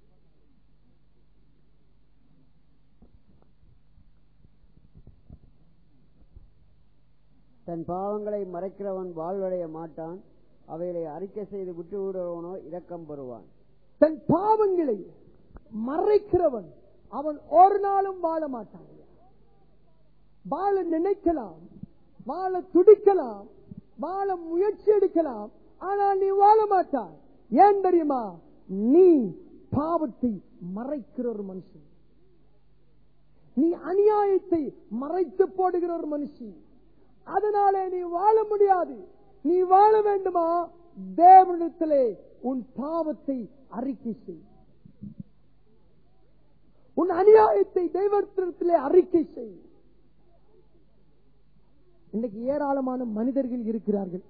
தன் பாவங்களை மறைக்கிறவன் வாழ்வடைய மாட்டான் அவைகளை அறிக்கை செய்து விட்டு விடுறவனோ இரக்கம் பெறுவான் தன் பாவங்களை மறைக்கிறவன் அவன் ஒரு நாளும் வாழ மாட்டான் வாழ நினைக்கலாம் வாழ துடிக்கலாம் வாழ முயற்சி எடுக்கலாம் ஆனால் நீ வாழ மாட்டாய் ஏன் தெரியுமா நீ பாவத்தை மறைக்கிற ஒரு மனுஷன் நீ அநியாயத்தை மறைத்து போடுகிற ஒரு மனுஷி அதனாலே நீ வாழ முடியாது நீ வாழ வேண்டுமா தேவனிடத்திலே உன் பாவத்தை அறிக்கை செய் உன் அநியாயத்தை தெய்வத்திலே அறிக்கை செய் இன்னைக்கு ஏராளமான மனிதர்கள் இருக்கிறார்கள்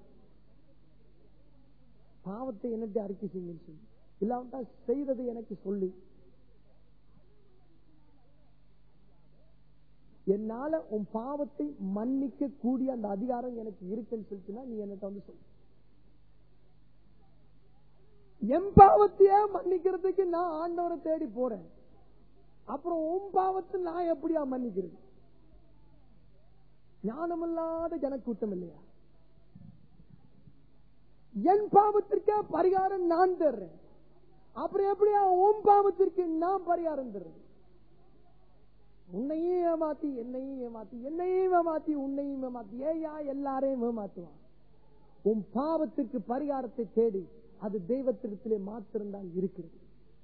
பாவத்தை என்னட்டு அறிக்கை செய்யுங்க சொல்லி இல்லாவிட்டால் செய்ததை எனக்கு சொல்லி என்னால உன் பாவத்தை மன்னிக்க கூடிய அந்த அதிகாரம் எனக்கு இருக்குன்னு சொல்லிச்சுன்னா நீ என்னட்ட வந்து சொல்லு என் பாவத்தையே மன்னிக்கிறதுக்கு நான் ஆண்டவரை தேடி போறேன் அப்புறம் உன் பாவத்தை நான் எப்படியா மன்னிக்கிறது ஞானமில்லாத ஜனக்கூட்டம் இல்லையா என் பாவத்திற்கே பரிகாரம் நான் தர்றேன் அப்புறம் எப்படியா உன் பாவத்திற்கு நான் பரிகாரம் தர்றேன் உன்னையும் ஏமாத்தி என்னையும் ஏமாத்தி என்னையும் ஏமாத்தி உன்னையும் ஏமாத்தி ஏயா எல்லாரையும் ஏமாத்துவான் உன் பாவத்திற்கு பரிகாரத்தை தேடி அது தெய்வத்திடத்திலே மாத்திரம்தான் இருக்கிறது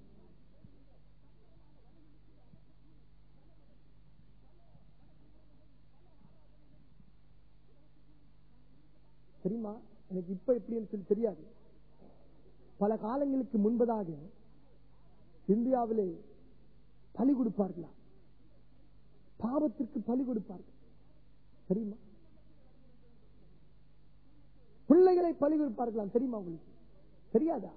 தெரியுமா எனக்கு இப்ப எப்படின்னு சொல்லி தெரியாது பல காலங்களுக்கு முன்பதாக இந்தியாவிலே பலி கொடுப்பார்களா பாவத்திற்கு பலி கொடுப்பார்கள் தெரியுமா பிள்ளைகளை பலி கொடுப்பார்களாம் தெரியுமா உங்களுக்கு தெரியாதா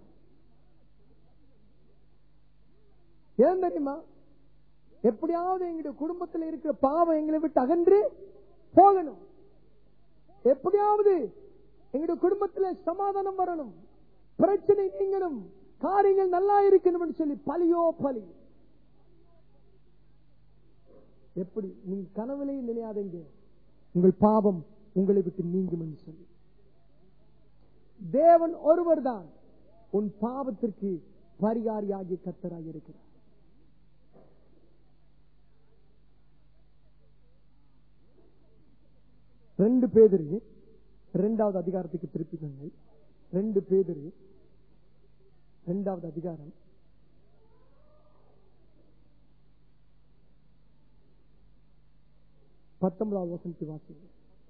ஏன் தெரியுமா எப்படியாவது எங்களுடைய குடும்பத்தில் இருக்கிற பாவம் எங்களை விட்டு அகன்று போகணும் எப்படியாவது எங்களுடைய குடும்பத்தில் சமாதானம் வரணும் பிரச்சனை நீங்கணும் காரியங்கள் நல்லா இருக்கணும் சொல்லி பலியோ பலி எப்படி நீங்க கனவுலே நினையாதீங்க உங்கள் பாவம் உங்களை விட்டு நீங்கும் என்று சொல்லி தேவன் ஒருவர் தான் உன் பாவத்திற்கு பரிகாரியாகிய கத்தராக இருக்கிறார் ரெண்டு பேதரு இரண்டாவது அதிகாரத்துக்கு திருப்பிக்கொண்டு ரெண்டு பேதரு இரண்டாவது அதிகாரம் பத்தொன்பதாவது வசனத்தை வாசிங்க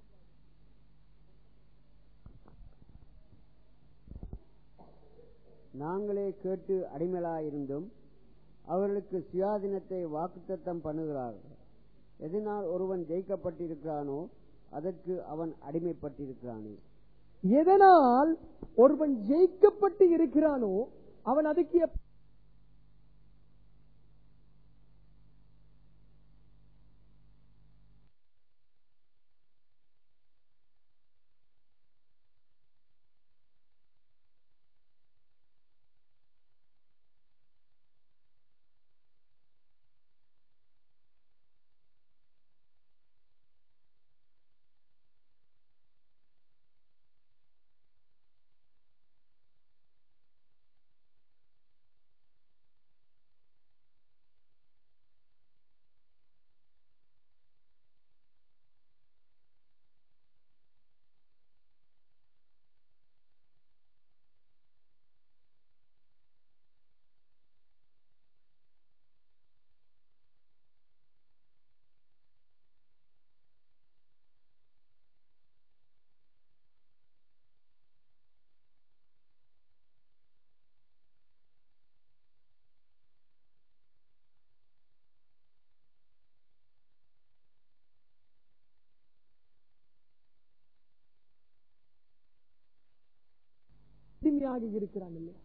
நாங்களே கேட்டு அடிமைகளாயிருந்தும் அவர்களுக்கு சுயாதீனத்தை வாக்குத்தத்தம் பண்ணுகிறார்கள் எதனால் ஒருவன் ஜெயிக்கப்பட்டிருக்கிறானோ அதற்கு அவன் அடிமைப்பட்டிருக்கிறானே எதனால் ஒருவன் ஜெயிக்கப்பட்டு இருக்கிறானோ அவன் அதுக்கு எப்- அடிமையாக இருக்கிறான் இல்லையா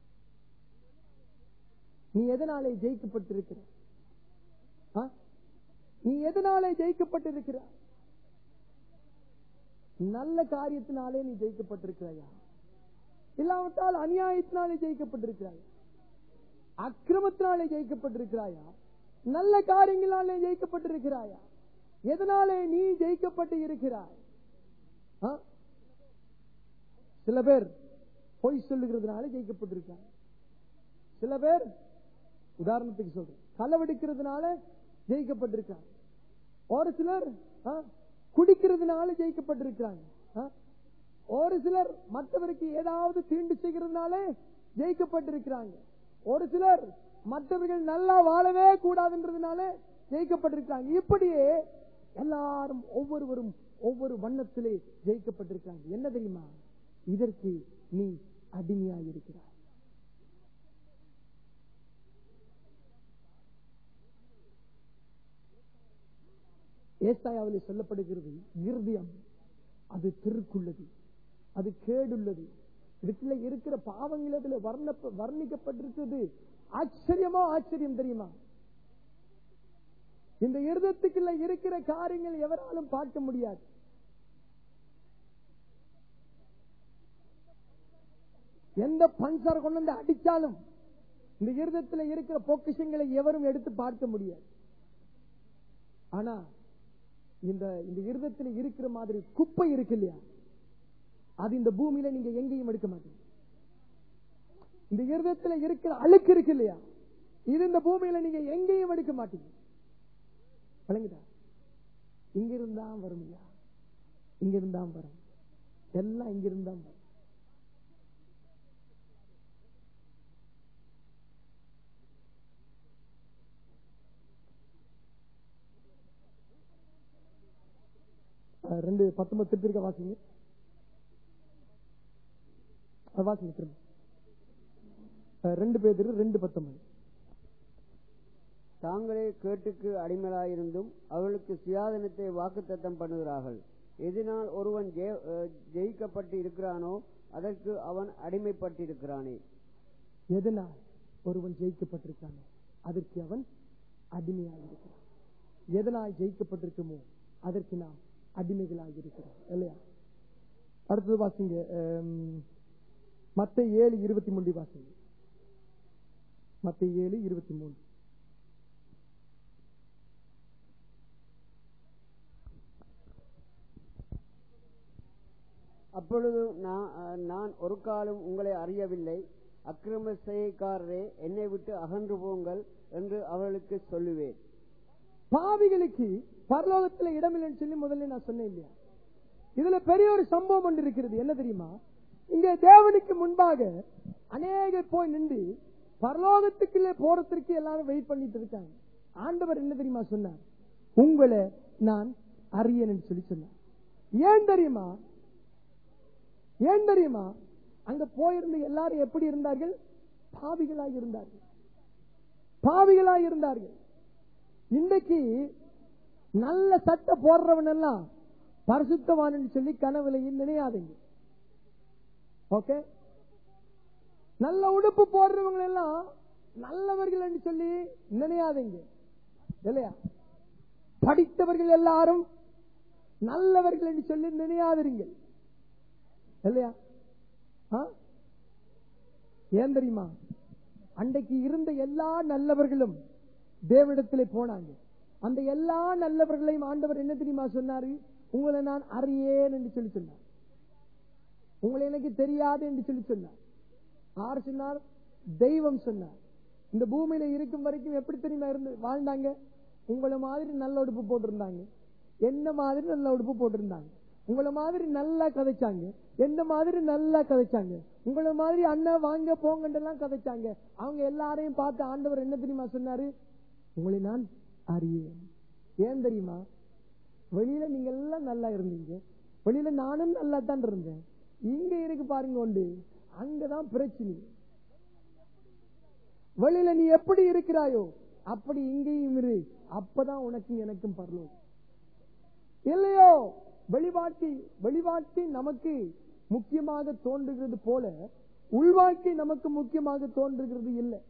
நீ எதனாலே ஜெயிக்கப்பட்டிருக்கிற ஆ? நீ எதனாலே ஜெயிக்கப்பட்டிருக்கிற நல்ல காரியத்தினாலே நீ ஜெயிக்கப்பட்டிருக்கிறாயா இல்லாவிட்டால் அநியாயத்தினாலே ஜெயிக்கப்பட்டிருக்கிறாயா அக்கிரமத்தினாலே ஜெயிக்கப்பட்டிருக்கிறாயா நல்ல காரியங்களாலே ஜெயிக்கப்பட்டிருக்கிறாயா எதனாலே நீ ஜெயிக்கப்பட்டு இருக்கிறாய் ஆ? சில பேர் பொய் சொல்லுகிறதுனால ஜெயிக்கப்பட்டிருக்காங்க சில பேர் உதாரணத்துக்கு சொல்றேன் களவெடுக்கிறதுனால ஜெயிக்கப்பட்டிருக்காங்க ஒரு சிலர் ஆ, குடிக்கிறதுனால ஜெயிக்கப்பட்டிருக்கிறாங்க ஆ? ஒரு சிலர் மற்றவருக்கு ஏதாவது தீண்டு செய்கிறதுனால ஜெயிக்கப்பட்டிருக்கிறாங்க ஒரு சிலர் மற்றவர்கள் நல்லா வாழவே கூடாதுன்றதுனால ஜெயிக்கப்பட்டிருக்கிறாங்க இப்படியே எல்லாரும் ஒவ்வொருவரும் ஒவ்வொரு வண்ணத்திலே ஜெயிக்கப்பட்டிருக்காங்க என்ன தெரியுமா இதற்கு நீ அடிமையாக இருக்கிறாய் ஏசாயாவில் சொல்லப்படுகிறது இருதயம் அது திருக்குள்ளது அது கேடுள்ளது இதுக்குள்ள இருக்கிற பாவங்கள் அதுல வர்ண வர்ணிக்கப்பட்டிருக்கிறது ஆச்சரியமா ஆச்சரியம் தெரியுமா இந்த இருதயத்துக்குள்ள இருக்கிற காரியங்கள் எவராலும் பார்க்க முடியாது எந்த பஞ்சர் கொண்டு வந்து அடிச்சாலும் இந்த இருதயத்துல இருக்கிற பொக்கிஷங்களை எவரும் எடுத்து பார்க்க முடியாது ஆனா இந்த இந்த இருதயத்துல இருக்கிற மாதிரி குப்பை இருக்கு இல்லையா அது இந்த பூமியில நீங்க எங்கேயும் எடுக்க மாட்டீங்க இந்த இருதயத்துல இருக்கிற அழுக்கு இருக்கு இல்லையா இது இந்த பூமியில நீங்க எங்கேயும் எடுக்க மாட்டீங்க விளங்குதா இங்க இருந்தா வரும் இல்லையா இங்க இருந்தா வரும் எல்லாம் இங்க இருந்தா வரும் அஹ் ரெண்டு பத்தொன்பது திருப்பி இருக்க வாசிங்க அஹ் வாசிங்க திரும்ப அஹ் ரெண்டு பேர் ரெண்டு பத்தொன்பது தாங்களே கேட்டுக்கு அடிமைகளாயிருந்தும் அவர்களுக்கு சுயாதீனத்தை வாக்குத்தத்தம் பண்ணுகிறார்கள் எதனால் ஒருவன் ஜெய- அஹ் ஜெயிக்கப்பட்டு இருக்கிறானோ அதற்கு அவன் அடிமைப்பட்டிருக்கிறானே எதனால் ஒருவன் ஜெயிக்கப்பட்டிருக்கானோ அதற்கு அவன் அடிமையாக இருக்கிறான் எதனால் ஜெயிக்கப்பட்டிருக்குமோ அதற்கு நாம் அடிமைகளாக இருக்கிறோம் இல்லையா அடுத்தது வாசிங்க மத்த ஏழு இருபத்தி மூன்று வாசிங்க மத்த ஏழு இருபத்தி மூன்று அப்பொழுது நான் அஹ், நான் ஒரு காலம் உங்களை அறியவில்லை அக்கிரம செய்கைக்காரரே என்னை விட்டு அகன்று போங்கள் என்று அவர்களுக்கு சொல்லுவேன் பாவிகளுக்கு பரலோகத்துல இடமில்லைன்னு சொல்லி முதல்ல நான் சொன்னேன் இல்லையா இதுல பெரிய ஒரு சம்பவம் ஒன்று இருக்கிறது என்ன தெரியுமா இங்க தேவனுக்கு முன்பாக அநேகர் போய் நின்று பரலோகத்துக்குள்ளே போறதற்கு எல்லாரும் வெயிட் பண்ணிட்டு இருக்காங்க ஆண்டவர் என்ன தெரியுமா சொன்னார் உங்களை நான் அறியேன் என்று சொல்லி சொன்னார் ஏன் தெரியுமா ஏன் தெரியுமா அங்க போயிருந்த எல்லாரும் எப்படி இருந்தார்கள் பாவிகளாய் இருந்தார்கள் பாவிகளாய் இருந்தார்கள் இன்றைக்கு நல்ல சட்டை போடுறவன் எல்லாம் பரிசுத்தவான் சொல்லி கனவுலையும் நினையாதீங்க ஓகே நல்ல உடுப்பு போடுறவங்க எல்லாம் நல்லவர்கள் என்று சொல்லி நினையாதீங்க இல்லையா படித்தவர்கள் எல்லாரும் நல்லவர்கள் என்று சொல்லி நினையாதிருங்கள் இல்லையா ஆ? ஏன் தெரியுமா அன்றைக்கு இருந்த எல்லா நல்லவர்களும் தேவனிடத்திலே போனாங்க அந்த எல்லா நல்லவர்களையும் ஆண்டவர் என்ன தெரியுமா சொன்னாரு உங்களை நான் அறியேன் என்று சொல்லி சொன்னார் உங்களை எனக்கு தெரியாது என்று சொல்லி சொன்னார் யார் சொன்னார் தெய்வம் சொன்னார் இந்த பூமியில இருக்கும் வரைக்கும் எப்படி தெரியுமா இருந்து வாழ்ந்தாங்க உங்களை மாதிரி நல்ல உடுப்பு போட்டிருந்தாங்க என்ன மாதிரி நல்ல உடுப்பு போட்டிருந்தாங்க உங்களை மாதிரி நல்லா கதைச்சாங்க என்ன மாதிரி நல்லா கதைச்சாங்க உங்களை மாதிரி அண்ணன் வாங்க போங்கன்றெல்லாம் கதைச்சாங்க அவங்க எல்லாரையும் பார்த்து ஆண்டவர் என்ன தெரியுமா சொன்னாரு உங்களை நான் அறியேன் ஏன் தெரியுமா வெளியில நீங்க எல்லாம் நல்லா இருந்தீங்க வெளியில நானும் நல்லா தான் இருந்தேன் இங்க இருக்கு பாருங்க உண்டு அங்கதான் பிரச்சனை வெளியில நீ எப்படி இருக்கிறாயோ அப்படி இங்கேயும் இரு அப்பதான் உனக்கும் எனக்கும் பரலோகம் இல்லையோ வெளிவாட்டி வெளிவாட்டி நமக்கு முக்கியமாக தோன்றுகிறது போல உள்வாழ்க்கை நமக்கு முக்கியமாக தோன்றுகிறது இல்லை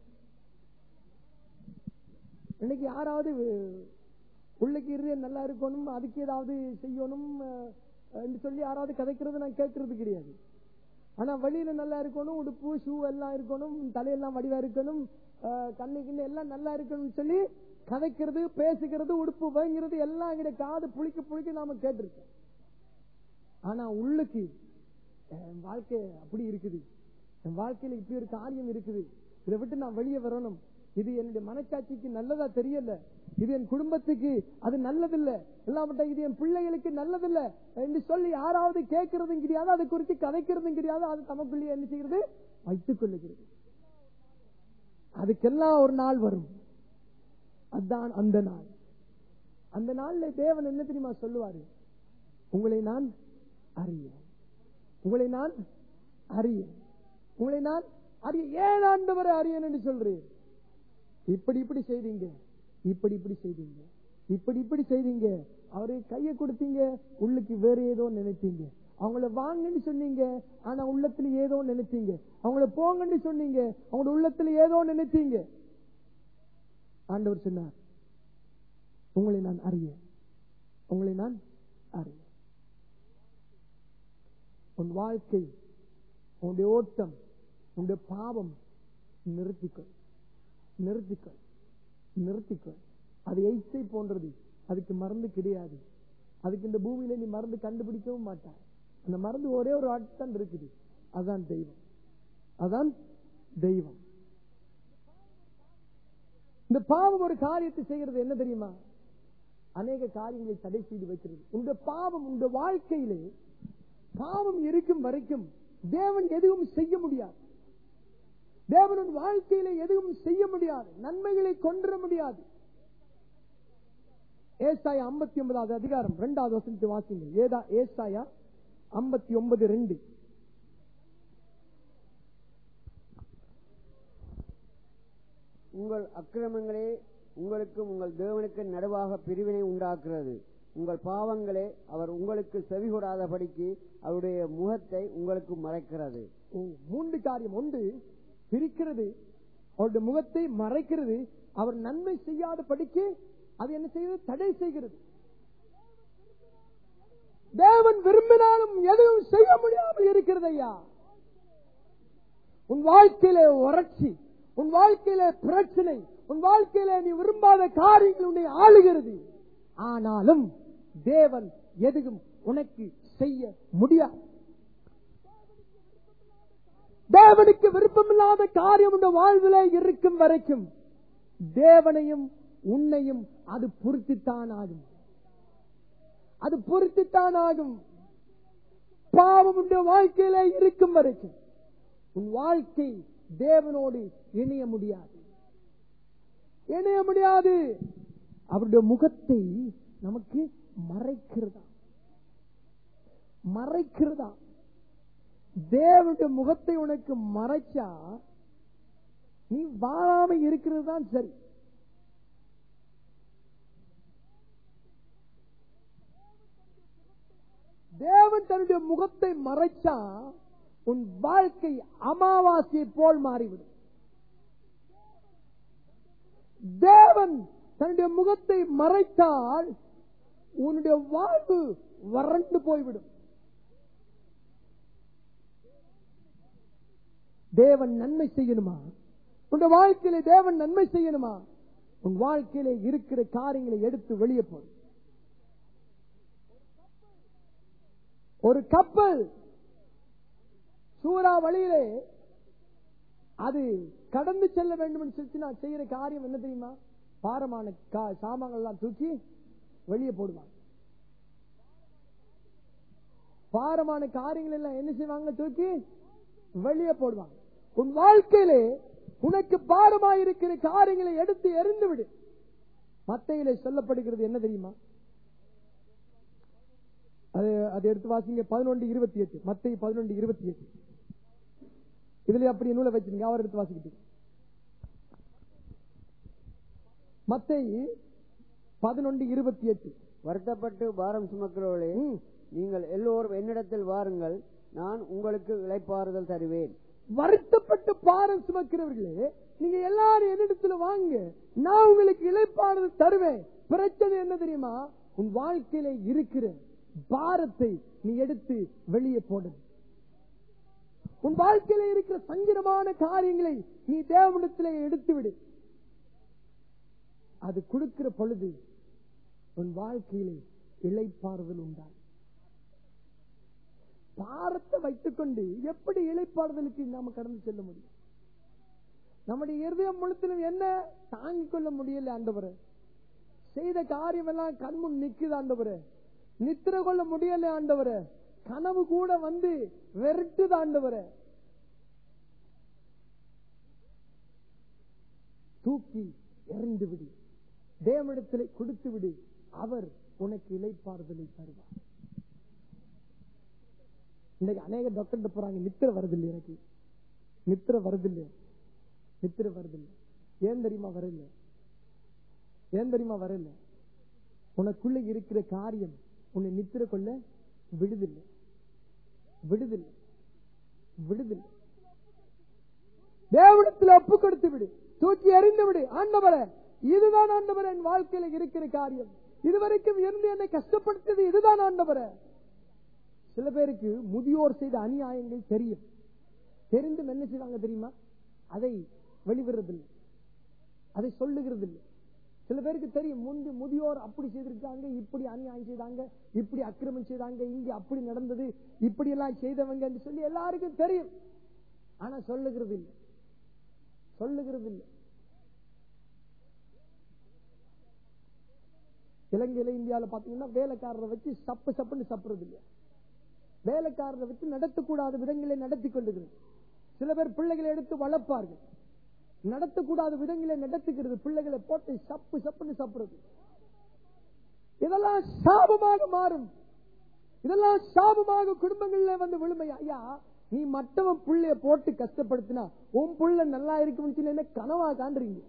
இன்னைக்கு யாராவது உள்ளக்கு இரு நல்லா இருக்கணும் அதுக்கு ஏதாவது செய்யணும் அஹ், என்று சொல்லி யாராவது கதைக்கிறது நான் கேட்கறது கிடையாது ஆனா வெளியில நல்லா இருக்கணும் உடுப்பு ஷூ எல்லாம் இருக்கணும் தலையெல்லாம் வடிவா இருக்கணும் அஹ், கண்ணு கிண்ணு எல்லாம் நல்லா இருக்கணும்னு சொல்லி கதைக்கிறது பேசுகிறது உடுப்பு வாங்கிறது எல்லாம் எங்கிட்ட காது புளிக்க புளிக்க நாம கேட்டிருக்கோம் ஆனா உள்ளுக்கு என் வாழ்க்கை அப்படி இருக்குது என் வாழ்க்கையில இப்படி ஒரு காரியம் இருக்குது இதை விட்டு நான் வெளியே வரணும் இது என்னுடைய மனச்சாட்சிக்கு நல்லதா தெரியல இது என் குடும்பத்துக்கு அது நல்லதில்ல இல்லாமட்ட இது என் பிள்ளைகளுக்கு நல்லதில்ல என்று சொல்லி யாராவது கேட்கறதும் கிடையாது அதை குறித்து கதைக்கிறதும் கிடையாது அது தமக்குள்ளே என்ன செய்கிறது வைத்துக் கொள்ளுகிறது அதுக்கெல்லாம் ஒரு நாள் வரும் அதுதான் அந்த நாள் அந்த நாள்ல தேவன் என்ன தெரியுமா சொல்லுவாரு உங்களை நான் அறியேன் உங்களை நான் அறியேன் உங்களை நான் அறிய ஏன் ஆண்டவரை அறியேன் என்று சொல்றேன் இப்படி இப்படி செய்தீங்க இப்படி இப்படி செய்தீங்க இப்படி இப்படி செய்தீங்க அவரு கையை கொடுத்தீங்க உள்ளுக்கு வேற ஏதோ நினைத்தீங்க அவங்கள வாங்கன்னு சொன்னீங்க ஆனா உள்ளத்துல ஏதோ நினைத்தீங்க அவங்கள போங்கன்னு சொன்னீங்க அவங்களோட உள்ளத்துல ஏதோ நினைத்தீங்க ஆண்டவர் சொன்னார் உங்களை நான் அறியேன் உங்களை நான் அறியேன் உன் வாழ்க்கை உன்னுடைய ஓட்டம் உன்னுடைய பாவம் நிறுத்திக்கொள் நிறுத்திக்கொள் நிறுத்திக்கொள் அது எய்ச்சை போன்றது அதுக்கு மருந்து கிடையாது அதுக்கு இந்த பூமியில நீ மருந்து கண்டுபிடிக்கவும் மாட்டாய் அந்த மருந்து ஒரே ஒரு ஆட்டம் இருக்குது அதான் தெய்வம் அதான் தெய்வம் இந்த பாவம் ஒரு காரியத்தை செய்கிறது என்ன தெரியுமா அநேக காரியங்களை தடை செய்து வைக்கிறது உங்க பாவம் உங்க வாழ்க்கையிலே பாவம் இருக்கும் வரைக்கும் தேவன் எதுவும் செய்ய முடியாது தேவனின் வாழ்க்கையில எதுவும் செய்ய முடியாது நன்மைகளை கொண்டுற முடியாது ஏசாயா ஐம்பத்தி ஒன்பதாவது அதிகாரம் இரண்டாவது வசனத்தை வாசிங்க ஏதா ஏசாயா ஐம்பத்தி ஒன்பது ரெண்டு உங்கள் அக்கிரமங்களே உங்களுக்கும் உங்கள் தேவனுக்கு நடுவாக பிரிவினை உண்டாக்குறது உங்கள் பாவங்களே அவர் உங்களுக்கு செவிகொடாதபடிக்கு அவருடைய முகத்தை உங்களுக்கு மறைக்கிறது ஓ, மூன்று காரியம் ஒன்று பிரிக்கிறது அவருடைய முகத்தை மறைக்கிறது அவர் நன்மை செய்யாத படிக்கு அது என்ன செய்கிறது தடை செய்கிறது தேவன் விரும்பினாலும் எதுவும் செய்ய முடியாமல் இருக்கிறது ஐயா உன் வாழ்க்கையிலே வறட்சி உன் வாழ்க்கையிலே பிரச்சனை உன் வாழ்க்கையிலே நீ விரும்பாத காரியங்கள் உன்னை ஆளுகிறது ஆனாலும் தேவன் எதுவும் உனக்கு செய்ய முடியாது தேவனுக்கு விருப்பமில்லாத காரியம் இந்த வாழ்விலே இருக்கும் வரைக்கும் தேவனையும் உன்னையும் அது பொருத்தித்தான் ஆகும் அது பொருத்தித்தான் ஆகும் பாவம் உடைய வாழ்க்கையிலே இருக்கும் வரைக்கும் உன் வாழ்க்கை தேவனோடு இணைய முடியாது இணைய முடியாது அவருடைய முகத்தை நமக்கு மறைக்கிறதா மறைக்கிறதா தேவனுடைய முகத்தை உனக்கு மறைச்சா நீ வாழாம இருக்கிறது தான் சரி தேவன் தன்னுடைய முகத்தை மறைச்சா உன் வாழ்க்கை அமாவாசையை போல் மாறிவிடும் தேவன் தன்னுடைய முகத்தை மறைத்தால் உன்னுடைய வாழ்வு வறண்டு போய்விடும் தேவன் நன்மை செய்யணுமா உன் வாழ்க்கையில தேவன் நன்மை செய்யணுமா உன் வாழ்க்கையில இருக்கிற காரியங்களை எடுத்து வெளியே போடு ஒரு கப்பல் சூறா வழியிலே அது கடந்து செல்ல வேண்டும் என்று சொல்லி நான் செய்யற காரியம் என்ன தெரியுமா பாரமான கா- சாமான்கள் எல்லாம் தூக்கி வெளியே போடுவாங்க பாரமான காரியங்கள் எல்லாம் என்ன செய்வாங்க தூக்கி வெளியே போடுவாங்க உன் வாழ்க்கையிலே உனக்கு பாரமாயிருக்கிற காரியங்களை எடுத்து எறிந்து விடு மத்தையிலே சொல்லப்படுகிறது என்ன தெரியுமா அது அது எடுத்து வாசிங்க பதினொன்று இருபத்தி எட்டு மத்தை பதினொன்று இருபத்தி எட்டு இதுல அப்படி நூலை வச்சிருங்க அவர் எடுத்து வாசிக்கிட்டு மத்தை பதினொன்று இருபத்தி எட்டு வருத்தப்பட்டு பாரம் சுமக்கிறவர்களே நீங்கள் எல்லோரும் என்னிடத்தில் வாருங்கள் நான் உங்களுக்கு இளைப்பாறுதல் தருவேன் வருத்தப்பட்டு பாரம் சுமக்கிறவர்களே நீங்க எல்லாரும் என்னிடத்துல வாங்க நான் உங்களுக்கு இழைப்பாறுதல் தருவேன் பிரச்சனை என்ன தெரியுமா உன் வாழ்க்கையில இருக்கிற பாரத்தை நீ எடுத்து வெளியே போடு உன் வாழ்க்கையில இருக்கிற சங்கரமான காரியங்களை நீ தேவனிடத்திலே எடுத்து விடு அது கொடுக்கிற பொழுது உன் வாழ்க்கையிலே இழைப்பாறுதல் உண்டாகும் பாரத்தை வைத்துக் கொண்டு எப்படி இழைப்பாறுதலுக்கு நாம கடந்து செல்ல முடியும் நம்முடைய இருதயம் முழுத்திலும் என்ன தாங்கிக் கொள்ள முடியல ஆண்டவரே செய்த காரியம் எல்லாம் கண்முன் நிக்குது ஆண்டவரே நித்திர கொள்ள முடியல ஆண்டவரே கனவு கூட வந்து வெறுட்டுது ஆண்டவரே தூக்கி எறிந்து விடு தேவனிடத்திலே கொடுத்து விடு அவர் உனக்கு இலைப்பாறுதலை தருவார் இன்னைக்கு அநேக டாக்டர் போறாங்க நித்திர வருது இல்லை எனக்கு நித்திர வருது இல்லை நித்திர வருது இல்லை ஏன் தெரியுமா வரல ஏன் தெரியுமா வரல உனக்குள்ள இருக்கிற காரியம் உன்னை நித்திர கொள்ள விடுதில்லை விடுதில்லை விடுதில்லை தேவனத்தில் ஒப்பு கொடுத்து விடு தூக்கி எறிந்து விடு ஆண்டவரே இதுதான் ஆண்டவரே என் வாழ்க்கையில இருக்கிற காரியம் இதுவரைக்கும் இருந்து என்னை கஷ்டப்படுத்தியது இதுதான் ஆண்டவரே சில பேருக்கு முதியோர் செய்த அநியாயங்கள் தெரியும் தெரிந்தும் என்ன செய்வாங்க தெரியுமா அதை வெளிவிடுறதில்லை அதை சொல்லுகிறதில்லை சில பேருக்கு தெரியும் முந்தி முதியோர் அப்படி செய்திருக்காங்க இப்படி அநியாயம் செய்தாங்க இப்படி அக்கிரமம் செய்தாங்க இங்க அப்படி நடந்தது இப்படி எல்லாம் செய்தவங்க என்று சொல்லி எல்லாருக்கும் தெரியும் ஆனா சொல்லுகிறது இல்லை சொல்லுகிறது இல்லை இலங்கையில இந்தியாவில பாத்தீங்கன்னா வேலைக்காரரை வச்சு சப்பு சப்புன்னு சப்புறது இல்லையா வேலைக்காரரை வச்சு நடத்தக்கூடாத விதங்களை நடத்தி கொள்ளுகிறது சில பேர் பிள்ளைகளை எடுத்து வளர்ப்பார்கள் நடத்தக்கூடாத விதங்களை நடத்துகிறது பிள்ளைகளை போட்டு சப்பு சப்புன்னு சப்புறது இதெல்லாம் சாபமாக மாறும் இதெல்லாம் சாபமாக குடும்பங்கள்ல வந்து விழுமை ஐயா நீ மற்றவன் புள்ளைய போட்டு கஷ்டப்படுத்தினா உன் புள்ள நல்லா இருக்கும்னு சொல்லி என்ன கனவா காண்றீங்க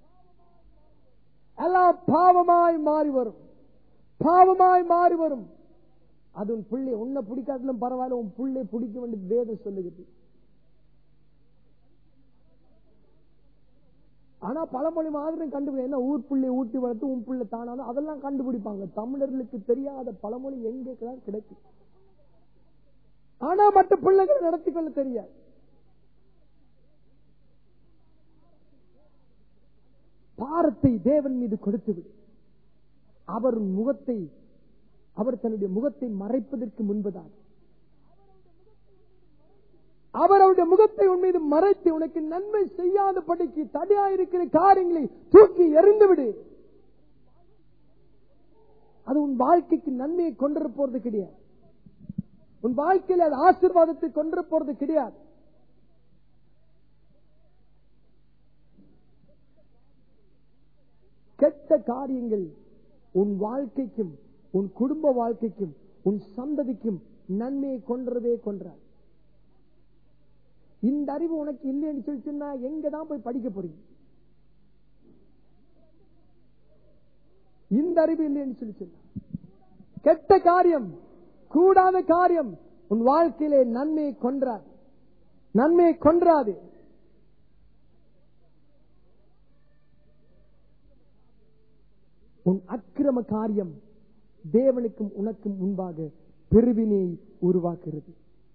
எல்லாம் பாவமாய் மாறி வரும் பாவமாய் மாறி வரும் அது உன் பிள்ளை உன்னை பிடிக்காட்டிலும் பரவாயில்ல உன் பிள்ளை பிடிக்க வேண்டிய வேதம் சொல்லுகிறது ஆனா பழமொழி மாதிரி கண்டுபிடி என்ன ஊர் பிள்ளை ஊட்டி வளர்த்து உன் பிள்ளை தானாலும் அதெல்லாம் கண்டுபிடிப்பாங்க தமிழர்களுக்கு தெரியாத பழமொழி எங்கே தான் கிடைக்கும் ஆனா மற்ற பிள்ளைகளை நடத்தி கொள்ள தெரியாது பாரத்தை தேவன் மீது கொடுத்து விடு அவர் உன் முகத்தை அவர் தன்னுடைய முகத்தை மறைப்பதற்கு முன்பதாக அவர் அவருடைய முகத்தை உன் மீது மறைத்து உனக்கு நன்மை செய்யாதபடிக்கு தடையாயிருக்கிற காரியங்களை தூக்கி எறிந்து விடு அது உன் வாழ்க்கைக்கு நன்மையை கொண்டு போறது கிடையாது உன் வாழ்க்கையில் அது ஆசீர்வாதத்தை கொண்டு போறது கிடையாது கெட்ட காரியங்கள் உன் வாழ்க்கைக்கும் உன் குடும்ப வாழ்க்கைக்கும் உன் சந்ததிக்கும் நன்மையை கொன்றதே கொன்றார் இந்த அறிவு உனக்கு இல்லைன்னு சொல்லி சொன்னா எங்க தான் போய் படிக்க போறீங்க இந்த அறிவு இல்லைன்னு சொல்லி சொன்னா கெட்ட காரியம் கூடாத காரியம் உன் வாழ்க்கையிலே நன்மையை கொன்றாது நன்மையை கொன்றாது உன் அக்கிரம காரியம் தேவனுக்கும் உனக்கும் முன்பாக பெருவினை உருவாக்குகிறது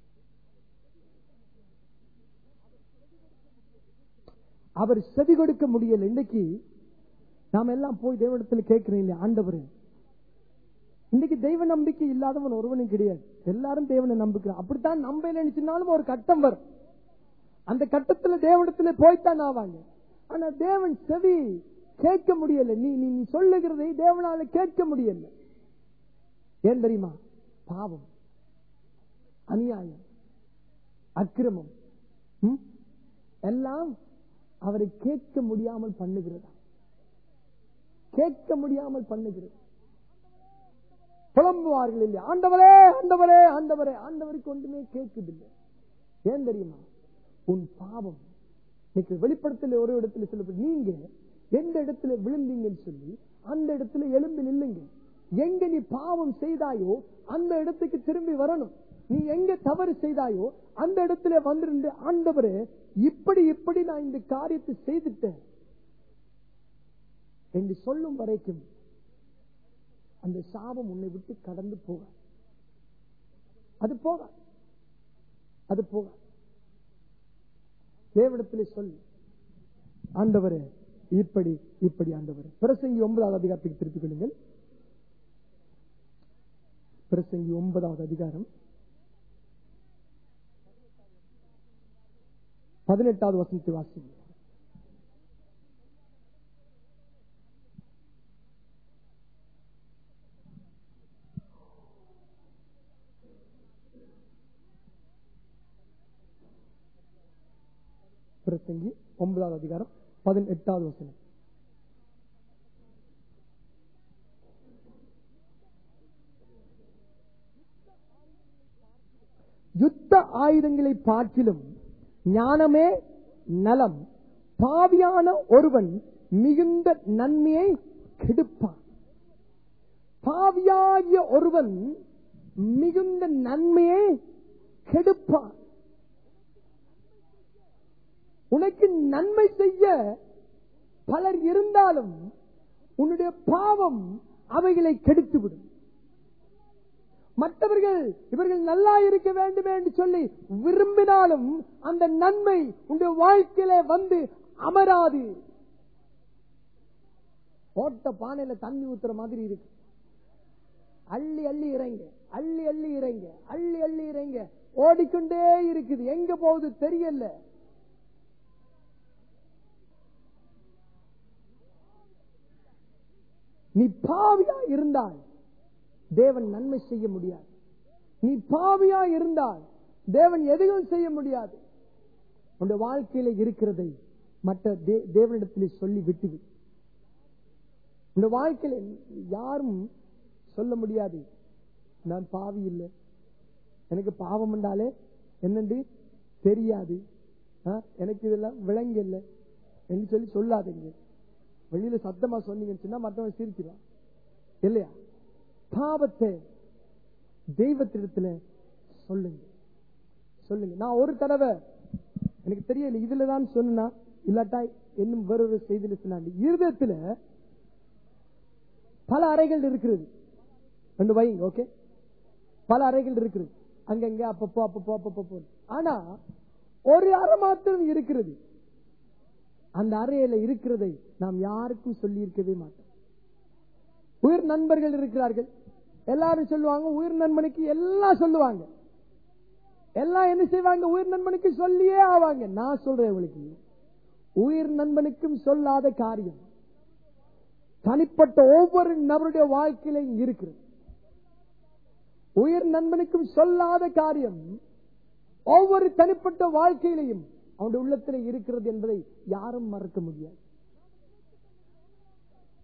அவர் செவி கொடுக்க முடியல இன்னைக்கு நாம எல்லாம் போய் தேவனிடத்தில் கேட்கிறேன் இல்லையா ஆண்டவர் இன்னைக்கு தெய்வ நம்பிக்கை இல்லாதவன் ஒருவனும் கிடையாது எல்லாரும் தேவனை நம்பிக்கிறான் அப்படித்தான் நம்ப நினைச்சுனாலும் ஒரு கட்டம் வரும் அந்த கட்டத்துல தேவனிடத்துல போய்த்தான் ஆவாங்க ஆனா தேவன் செவி கேட்க முடியல நீ நீ நீ சொல்லுகிறதை தேவனால கேட்க முடியல ஏன் தெரியுமா பாவம் அநியாயம் அக்கிரமம் ம்? எல்லாம் அவரை கேட்க முடியாமல் பண்ணுகிறதா கேட்க முடியாமல் பண்ணுகிறது புலம்புவார்கள் இல்லை ஆண்டவரே ஆண்டவரே ஆண்டவரே ஆண்டவருக்கு ஒன்றுமே கேட்குதில்லை ஏன் தெரியுமா உன் பாவம் இன்னைக்கு வெளிப்படத்தில் ஒரு இடத்துல சொல்லப்படும் நீங்க எந்த இடத்துல விழுந்தீங்கன்னு சொல்லி அந்த இடத்துல எழும்பி நில்லுங்க எங்க நீ பாவம் செய்தாயோ அந்த இடத்துக்கு திரும்பி வரணும் நீ எங்க தவறு செய்தாயோ அந்த இடத்துல வந்திருந்து ஆண்டவரே இப்படி இப்படி நான் இந்த காரியத்தை செய்துட்டேன் என்று சொல்லும் வரைக்கும் அந்த சாபம் உன்னை விட்டு கடந்து போக அது போக அது போக தேவனிடத்திலே சொல்லு ஆண்டவரே இப்படி இப்படி ஆண்டவரே பிரசங்கி ஒன்பதாவது அதிகாரத்துக்கு திருப்பிக் கொள்ளுங்கள் பிரசங்கி ஒன்பதாவது அதிகாரம் பதினெட்டாவது வசனத்தை வாசிங்க பிரசங்கி ஒன்பதாவது அதிகாரம் பதினெட்டாவது வசனம் யுத்த ஆயுதங்களை பார்க்கிலும் ஞானமே நலம் பாவியான ஒருவன் மிகுந்த நன்மையை கெடுப்பான் பாவியாகிய ஒருவன் மிகுந்த நன்மையை கெடுப்பான் உனக்கு நன்மை செய்ய பலர் இருந்தாலும் உன்னுடைய பாவம் அவைகளை கெடுத்துவிடும் மற்றவர்கள் இவர்கள் நல்லா இருக்க வேண்டுமே என்று சொல்லி விரும்பினாலும் அந்த நன்மை உன்னுடைய வாழ்க்கையில வந்து அமராது ஓட்ட பானையில தண்ணி ஊத்துற மாதிரி இருக்கு அள்ளி அள்ளி இறங்க அள்ளி அள்ளி இறங்க அள்ளி அள்ளி இறங்க ஓடிக்கொண்டே இருக்குது எங்க போகுது தெரியல நீ பாவியா இருந்தால் தேவன் நன்மை செய்ய முடியாது நீ பாவியா இருந்தால் தேவன் எதையும் செய்ய முடியாது உன்னுடைய வாழ்க்கையில இருக்கிறதை மற்ற தே- தேவனிடத்திலே சொல்லி விட்டுவிடு உன்னுடைய வாழ்க்கையில யாரும் சொல்ல முடியாது நான் பாவி இல்லை எனக்கு பாவம் என்றாலே என்னண்டு தெரியாது ஆ, எனக்கு இதெல்லாம் விளங்க இல்லை என்று சொல்லி சொல்லாதீங்க வெளியில சத்தமா சொன்னீங்கன்னு சொன்னா மற்றவன் சிரிச்சிருவான் இல்லையா பாவத்தை தெய்வத்திடத்துல சொல்லுங்க சொல்லுங்க நான் ஒரு தடவை எனக்கு தெரியல இதுலதான் சொன்னா இல்லாட்டா இன்னும் வேறொரு செய்தியில சொன்னாங்க இருதயத்துல பல அறைகள் இருக்கிறது ரெண்டு வைங்க ஓகே பல அறைகள் இருக்கிறது அங்கங்க அப்பப்போ அப்பப்போ அப்பப்போ ஆனா ஒரு அறை மாத்திரம் இருக்கிறது அந்த அறையில இருக்கிறதை நாம் யாருக்கும் சொல்லி இருக்கவே மாட்டோம் உயிர் நண்பர்கள் இருக்கிறார்கள் எல்லாரும் சொல்லுவாங்க உயிர் நண்பனுக்கு எல்லாம் சொல்லுவாங்க எல்லாம் என்ன செய்வாங்க உயிர் நண்பனுக்கு சொல்லியே ஆவாங்க நான் சொல்றேன் உங்களுக்கு உயிர் நண்பனுக்கும் சொல்லாத காரியம் தனிப்பட்ட ஒவ்வொரு நபருடைய வாழ்க்கையிலும் இருக்கிறது உயிர் நண்பனுக்கும் சொல்லாத காரியம் ஒவ்வொரு தனிப்பட்ட வாழ்க்கையிலையும் அவனுடைய உள்ளத்தில் இருக்கிறது என்பதை யாரும் மறக்க முடியாது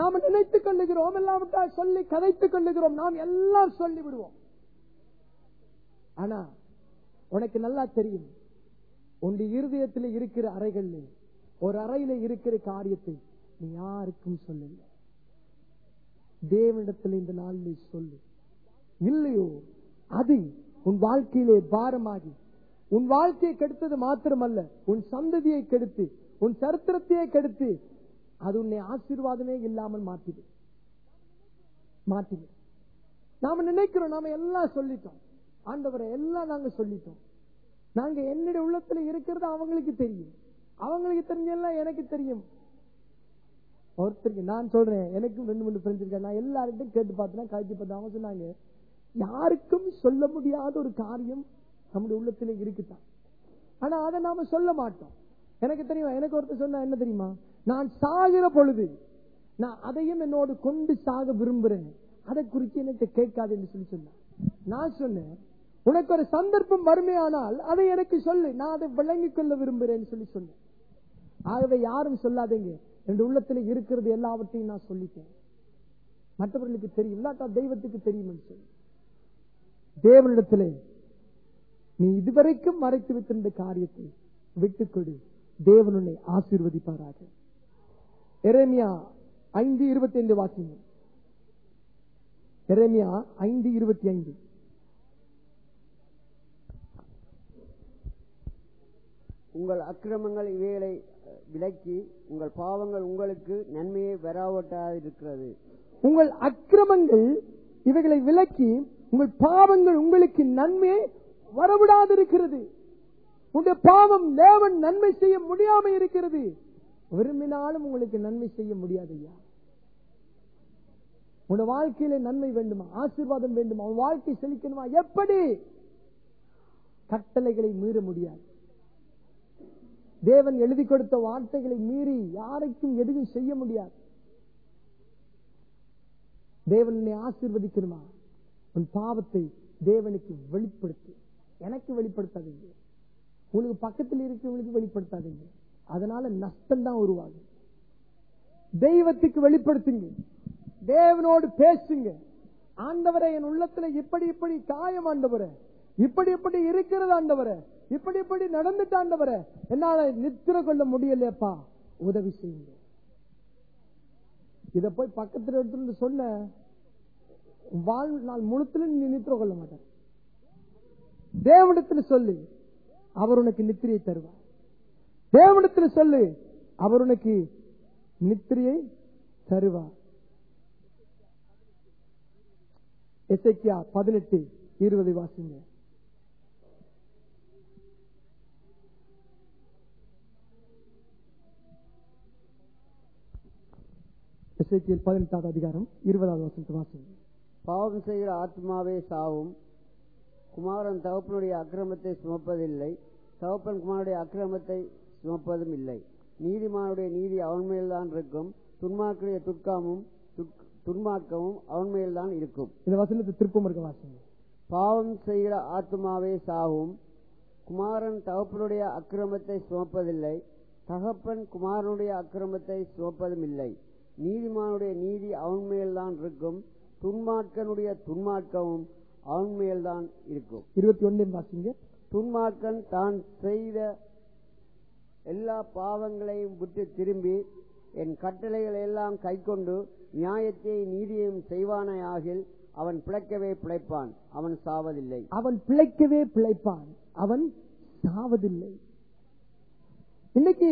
நாம் நினைத்துக் கொள்ளுகிறோம் எல்லாவற்றால் சொல்லி கதைத்துக் கொள்ளுகிறோம் நாம் எல்லாம் சொல்லி விடுவோம் ஆனா உனக்கு நல்லா தெரியும் உன் இருதயத்தில் இருக்கிற அறைகள்ல ஒரு அறையில இருக்கிற காரியத்தை நீ யாருக்கும் சொல்லல தேவனிடத்தில் இந்த நாளில் சொல்லு இல்லையோ அது உன் வாழ்க்கையிலே பாரமாகி உன் வாழ்க்கையை கெடுத்தது மாத்திரமல்ல உன் சந்ததியை கெடுத்து உன் சரித்திரத்தையே கெடுத்து அது உன்னை ஆசீர்வாதமே இல்லாமல் மாற்றிடு மாற்றிடு நாம நினைக்கிறோம் நாம எல்லாம் சொல்லிட்டோம் ஆண்டவரை எல்லாம் நாங்க சொல்லிட்டோம் நாங்க என்னுடைய உள்ளத்துல இருக்கிறது அவங்களுக்கு தெரியும் அவங்களுக்கு தெரிஞ்செல்லாம் எனக்கு தெரியும் ஒருத்தருக்கு நான் சொல்றேன் எனக்கும் ரெண்டு மூணு ஃப்ரெண்ட்ஸ் இருக்கேன் நான் எல்லார்கிட்டும் கேட்டு பார்த்தேன் காய்ச்சி பார்த்தேன் அவங்க சொன்னாங்க யாருக்கும் சொல்ல முடியாத ஒரு காரியம் நம்முடைய உள்ளத்துல இருக்குதான் ஆனா அதை நாம சொல்ல மாட்டோம் எனக்கு தெரியும் எனக்கு ஒருத்தர் சொன்னா என்ன தெரியுமா நான் சாகிற பொழுது நான் அதையும் என்னோடு கொண்டு சாக விரும்புறேன் அதை குறித்து எனக்கு கேட்காது என்று சொல்லி சொன்னேன் நான் சொன்னேன் உனக்கு ஒரு சந்தர்ப்பம் வறுமையானால் அதை எனக்கு சொல்லு நான் அதை விளங்கிக் கொள்ள விரும்புறேன்னு சொல்லி சொன்னேன் ஆகவே யாரும் சொல்லாதீங்க என் உள்ளத்துல இருக்கிறது எல்லாவற்றையும் நான் சொல்லிட்டேன் மற்றவர்களுக்கு தெரியும் இல்லாட்டா தெய்வத்துக்கு தெரியும் என்று சொல்லி தேவனிடத்திலே நீ இதுவரைக்கும் மறைத்து வைத்திருந்த காரியத்தை விட்டுக்கொடு தேவன் உன்னை ஆசீர்வதிப்பாராக எரேமியா ஐந்து இருபத்தி ஐந்து வாக்கியம் எரேமியா ஐந்து இருபத்தி ஐந்து உங்கள் அக்கிரமங்கள் இவைகளை அஹ், விலக்கி உங்கள் பாவங்கள் உங்களுக்கு நன்மையை வராவட்டாதிருக்கிறது உங்கள் அக்கிரமங்கள் இவைகளை விலக்கி உங்கள் பாவங்கள் உங்களுக்கு நன்மையை வரவிடாதிருக்கிறது உங்களுடைய பாவம் தேவன் நன்மை செய்ய முடியாம இருக்கிறது விரும்பினாலும் உங்களுக்கு நன்மை செய்ய முடியாது ஐயா உங்க வாழ்க்கையில நன்மை வேண்டுமா ஆசீர்வாதம் வேண்டுமா உன் வாழ்க்கை செழிக்கணுமா எப்படி கட்டளைகளை மீற முடியாது தேவன் எழுதி கொடுத்த வார்த்தைகளை மீறி யாருக்கும் எதுவும் செய்ய முடியாது தேவன் உன்னை ஆசீர்வதிக்கணுமா உன் பாவத்தை தேவனுக்கு வெளிப்படுத்து எனக்கு வெளிப்படுத்தாதீங்க உங்களுக்கு பக்கத்தில் இருக்கிறவங்களுக்கு வெளிப்படுத்தாதீங்க அதனால நஷ்டம் தான் உருவாகும் தெய்வத்துக்கு வெளிப்படுத்துங்க தேவனோடு பேசுங்க ஆண்டவரை என் உள்ளத்துல இப்படி இப்படி காயம் ஆண்டவரே இப்படி இப்படி இருக்கிறது ஆண்டவரே இப்படி இப்படி நடந்துட்டு ஆண்டவரே என்னால நித்திர கொள்ள முடியலையப்பா உதவி செய்யுங்க இத போய் பக்கத்துல எடுத்துட்டு சொன்ன வாழ் நாள் முழுத்துல நீ நித்திர கொள்ள மாட்டேன் தேவனிடத்தில் சொல்லு அவர் உனக்கு நித்திரையை தருவார் தேவனிடத்தில் சொல்லு அவர் உனக்கு நித்திரையை தருவார் எசைக்கியா பதினெட்டு இருபது வாசிங்க எசைக்கியல் பதினெட்டாவது அதிகாரம் இருபதாவது வசனத்தை வாசிங்க பாவம் செய்கிற ஆத்மாவே சாவும் குமாரன் தகப்பனுடைய அக்கிரமத்தை சுமப்பதில்லை தகப்பன் குமாரனுடைய அக்கிரமத்தை சுமப்பதும் இல்லை நீதிமானுடைய நீதி அவன் மேல்தான் இருக்கும் துன்மார்க்குடைய துர்க்காமும் துக்- துன்மார்க்கமும் அவன் மேல்தான் இருக்கும் இந்த வசனத்தை திருப்பம் இருக்க வாசிங்க பாவம் செய்கிற ஆத்மாவே சாவும் குமாரன் தகப்பனுடைய அக்கிரமத்தை சுமப்பதில்லை தகப்பன் குமாரனுடைய அக்கிரமத்தை சுமப்பதும் இல்லை நீதிமானுடைய நீதி அவன் மேல்தான் இருக்கும் துன்மார்க்கனுடைய துன்மார்க்கமும் அவன் மேல்தான் இருக்கும் இருபத்தி ஒன்னு வாசிங்க துன்மார்க்கன் தான் செய்த எல்லா பாவங்களையும் விட்டு திரும்பி என் கட்டளைகள் எல்லாம் கைக்கொண்டு நியாயத்தை நீதியையும் செய்வானாயாகில் அவன் பிழைக்கவே பிழைப்பான் அவன் சாவதில்லை அவன் பிழைக்கவே பிழைப்பான் அவன் சாவதில்லை இன்னைக்கு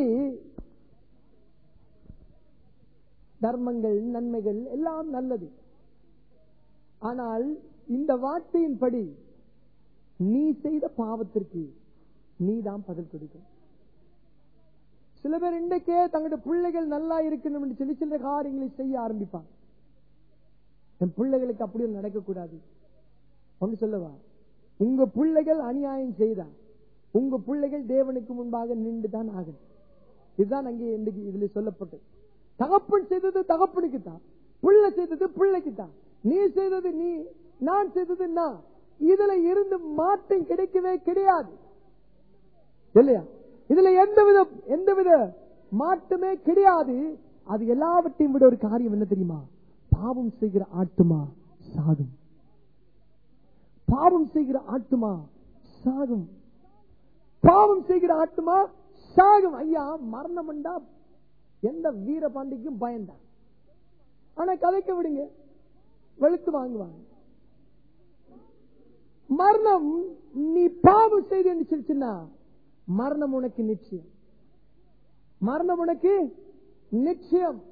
தர்மங்கள் நன்மைகள் எல்லாம் நல்லது ஆனால் இந்த வார்த்தையின்படி நீ செய்த பாவத்திற்கு நீதான் பதில் கொடுக்கும் சில பேர் இன்றைக்கே தங்களுடைய பிள்ளைகள் நல்லா இருக்கணும் என்று சொல்லி சில காரியங்களை செய்ய ஆரம்பிப்பாங்க என் பிள்ளைகளுக்கு அப்படி ஒண்ணு நடக்கக்கூடாது ஒன்று சொல்லவா உங்க பிள்ளைகள் அநியாயம் செய்தா உங்க பிள்ளைகள் தேவனுக்கு முன்பாக நின்று தான் ஆகணும் இதுதான் அங்கே இன்றைக்கு இதுல சொல்லப்பட்டது தகப்பன் செய்தது தகப்பனுக்கு தான் பிள்ளை செய்தது பிள்ளைக்கு தான் நீ செய்தது நீ நான் செய்தது நான் இதுல இருந்து மாற்றம் கிடைக்கவே கிடையாது இல்லையா இதுல எந்தவித எந்தவித மாற்றமே கிடையாது அது எல்லாவற்றையும் விட ஒரு காரியம் என்ன தெரியுமா பாவம் செய்கிற ஆத்துமா சாகும் பாவம் செய்கிற ஆத்துமா சாகும் பாவம் செய்கிற ஆத்துமா சாகும் ஐயா மரணம் என்றா எந்த வீரபாண்டிக்கும் பயந்தான் ஆனா கதைக்க விடுங்க வெளுத்து வாங்குவாங்க மரணம் நீ பாவம் செய்து சொல்லிச்சுன்னா மரணம் உனக்கு நிச்சயம் மரணம் உனக்கு நிச்சயம்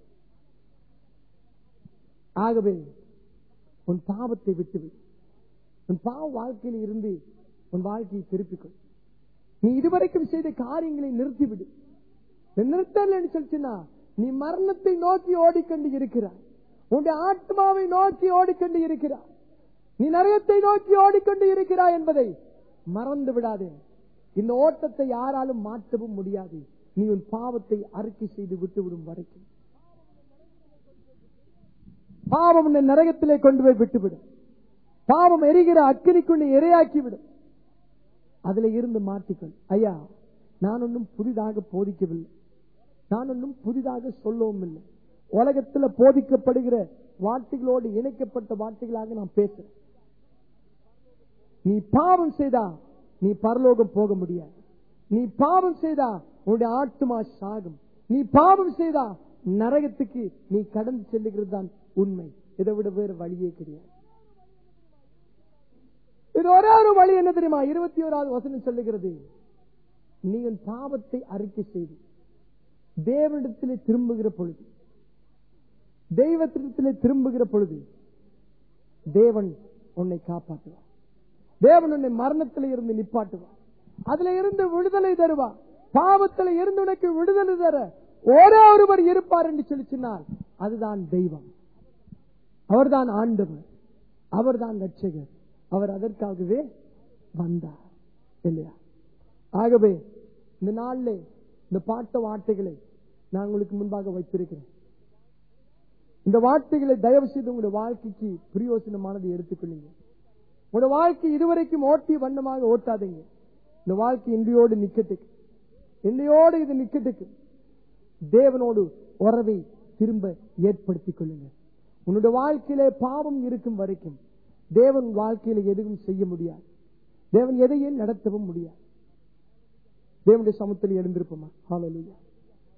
ஆகவே உன் பாவத்தை விட்டுவிடு உன் பாவ வாழ்க்கையில் இருந்து உன் வாழ்க்கையை திருப்பிக்கொள் நீ இதுவரைக்கும் செய்த காரியங்களை நிறுத்திவிடு நிறுத்தல் சொல்லிச்சுன்னா நீ மரணத்தை நோக்கி ஓடிக்கொண்டு இருக்கிறாய் உன்னுடைய ஆத்மாவை நோக்கி ஓடிக்கொண்டு இருக்கிறாய் நீ நரகத்தை நோக்கி ஓடிக்கொண்டு இருக்கிறாய் என்பதை மறந்து விடாதே இந்த ஓட்டத்தை யாராலும் மாற்றவும் முடியாது நீ உன் பாவத்தை அறிக்கை செய்து விட்டுவிடும் வரைக்கும் பாவம் உன்னை நரகத்திலே கொண்டு போய் விட்டுவிடும் பாவம் எரிகிற அக்கினிக்குண்டு இரையாக்கி விடும் அதுல இருந்து மாற்றிக்கொள் ஐயா நான் ஒன்றும் புதிதாக போதிக்கவில்லை நான் ஒன்றும் புதிதாக சொல்லவும் இல்லை உலகத்துல போதிக்கப்படுகிற வார்த்தைகளோடு இணைக்கப்பட்ட வார்த்தைகளாக நான் பேசுறேன் நீ பாவம் செய்தா நீ பரலோகம் போக முடியாது நீ பாவம் செய்தா உன்னுடைய ஆத்மா சாகும் நீ பாவம் செய்தா நரகத்துக்கு நீ கடந்து செல்லுகிறது தான் உண்மை இதை விட வேறு வழியே கிடையாது இது ஒரே ஒரு வழி என்ன தெரியுமா இருபத்தி ஓராவது வசனம் சொல்லுகிறது நீ உன் பாவத்தை அறிக்கை செய்து தேவனிடத்திலே திரும்புகிற பொழுது தெய்வத்திடத்திலே திரும்புகிற பொழுது தேவன் உன்னை காப்பாற்றுவார் தேவன் உன்னை மரணத்தில இருந்து நிப்பாட்டுவார் அதுல இருந்து விடுதலை தருவார் பாவத்துல இருந்து உனக்கு விடுதலை தர ஒரே ஒருவர் இருப்பார் என்று சொல்லி சொன்னால் அதுதான் தெய்வம் அவர்தான் ஆண்டவர் அவர்தான் ரட்சகர் அவர் அதற்காகவே வந்தார் இல்லையா ஆகவே இந்த நாள்ல இந்த பாட்ட வார்த்தைகளை நான் உங்களுக்கு முன்பாக வைத்திருக்கிறேன் இந்த வார்த்தைகளை தயவு செய்து உங்களுடைய வாழ்க்கைக்கு பிரயோசனமானதை எடுத்துக்கொள்ளுங்க உங்களோட வாழ்க்கை இதுவரைக்கும் ஓட்டி வண்ணமாக ஓட்டாதீங்க இந்த வாழ்க்கை இன்றையோடு நிக்கட்டுக்கு இன்றையோடு இது நிக்கட்டுக்கு தேவனோடு உறவை திரும்ப ஏற்படுத்திக் கொள்ளுங்க உன்னுடைய வாழ்க்கையிலே பாவம் இருக்கும் வரைக்கும் தேவன் வாழ்க்கையில எதுவும் செய்ய முடியாது தேவன் எதையும் நடத்தவும் முடியாது தேவனுடைய சமத்தில் எழுந்திருப்போமா ஹாலலுயா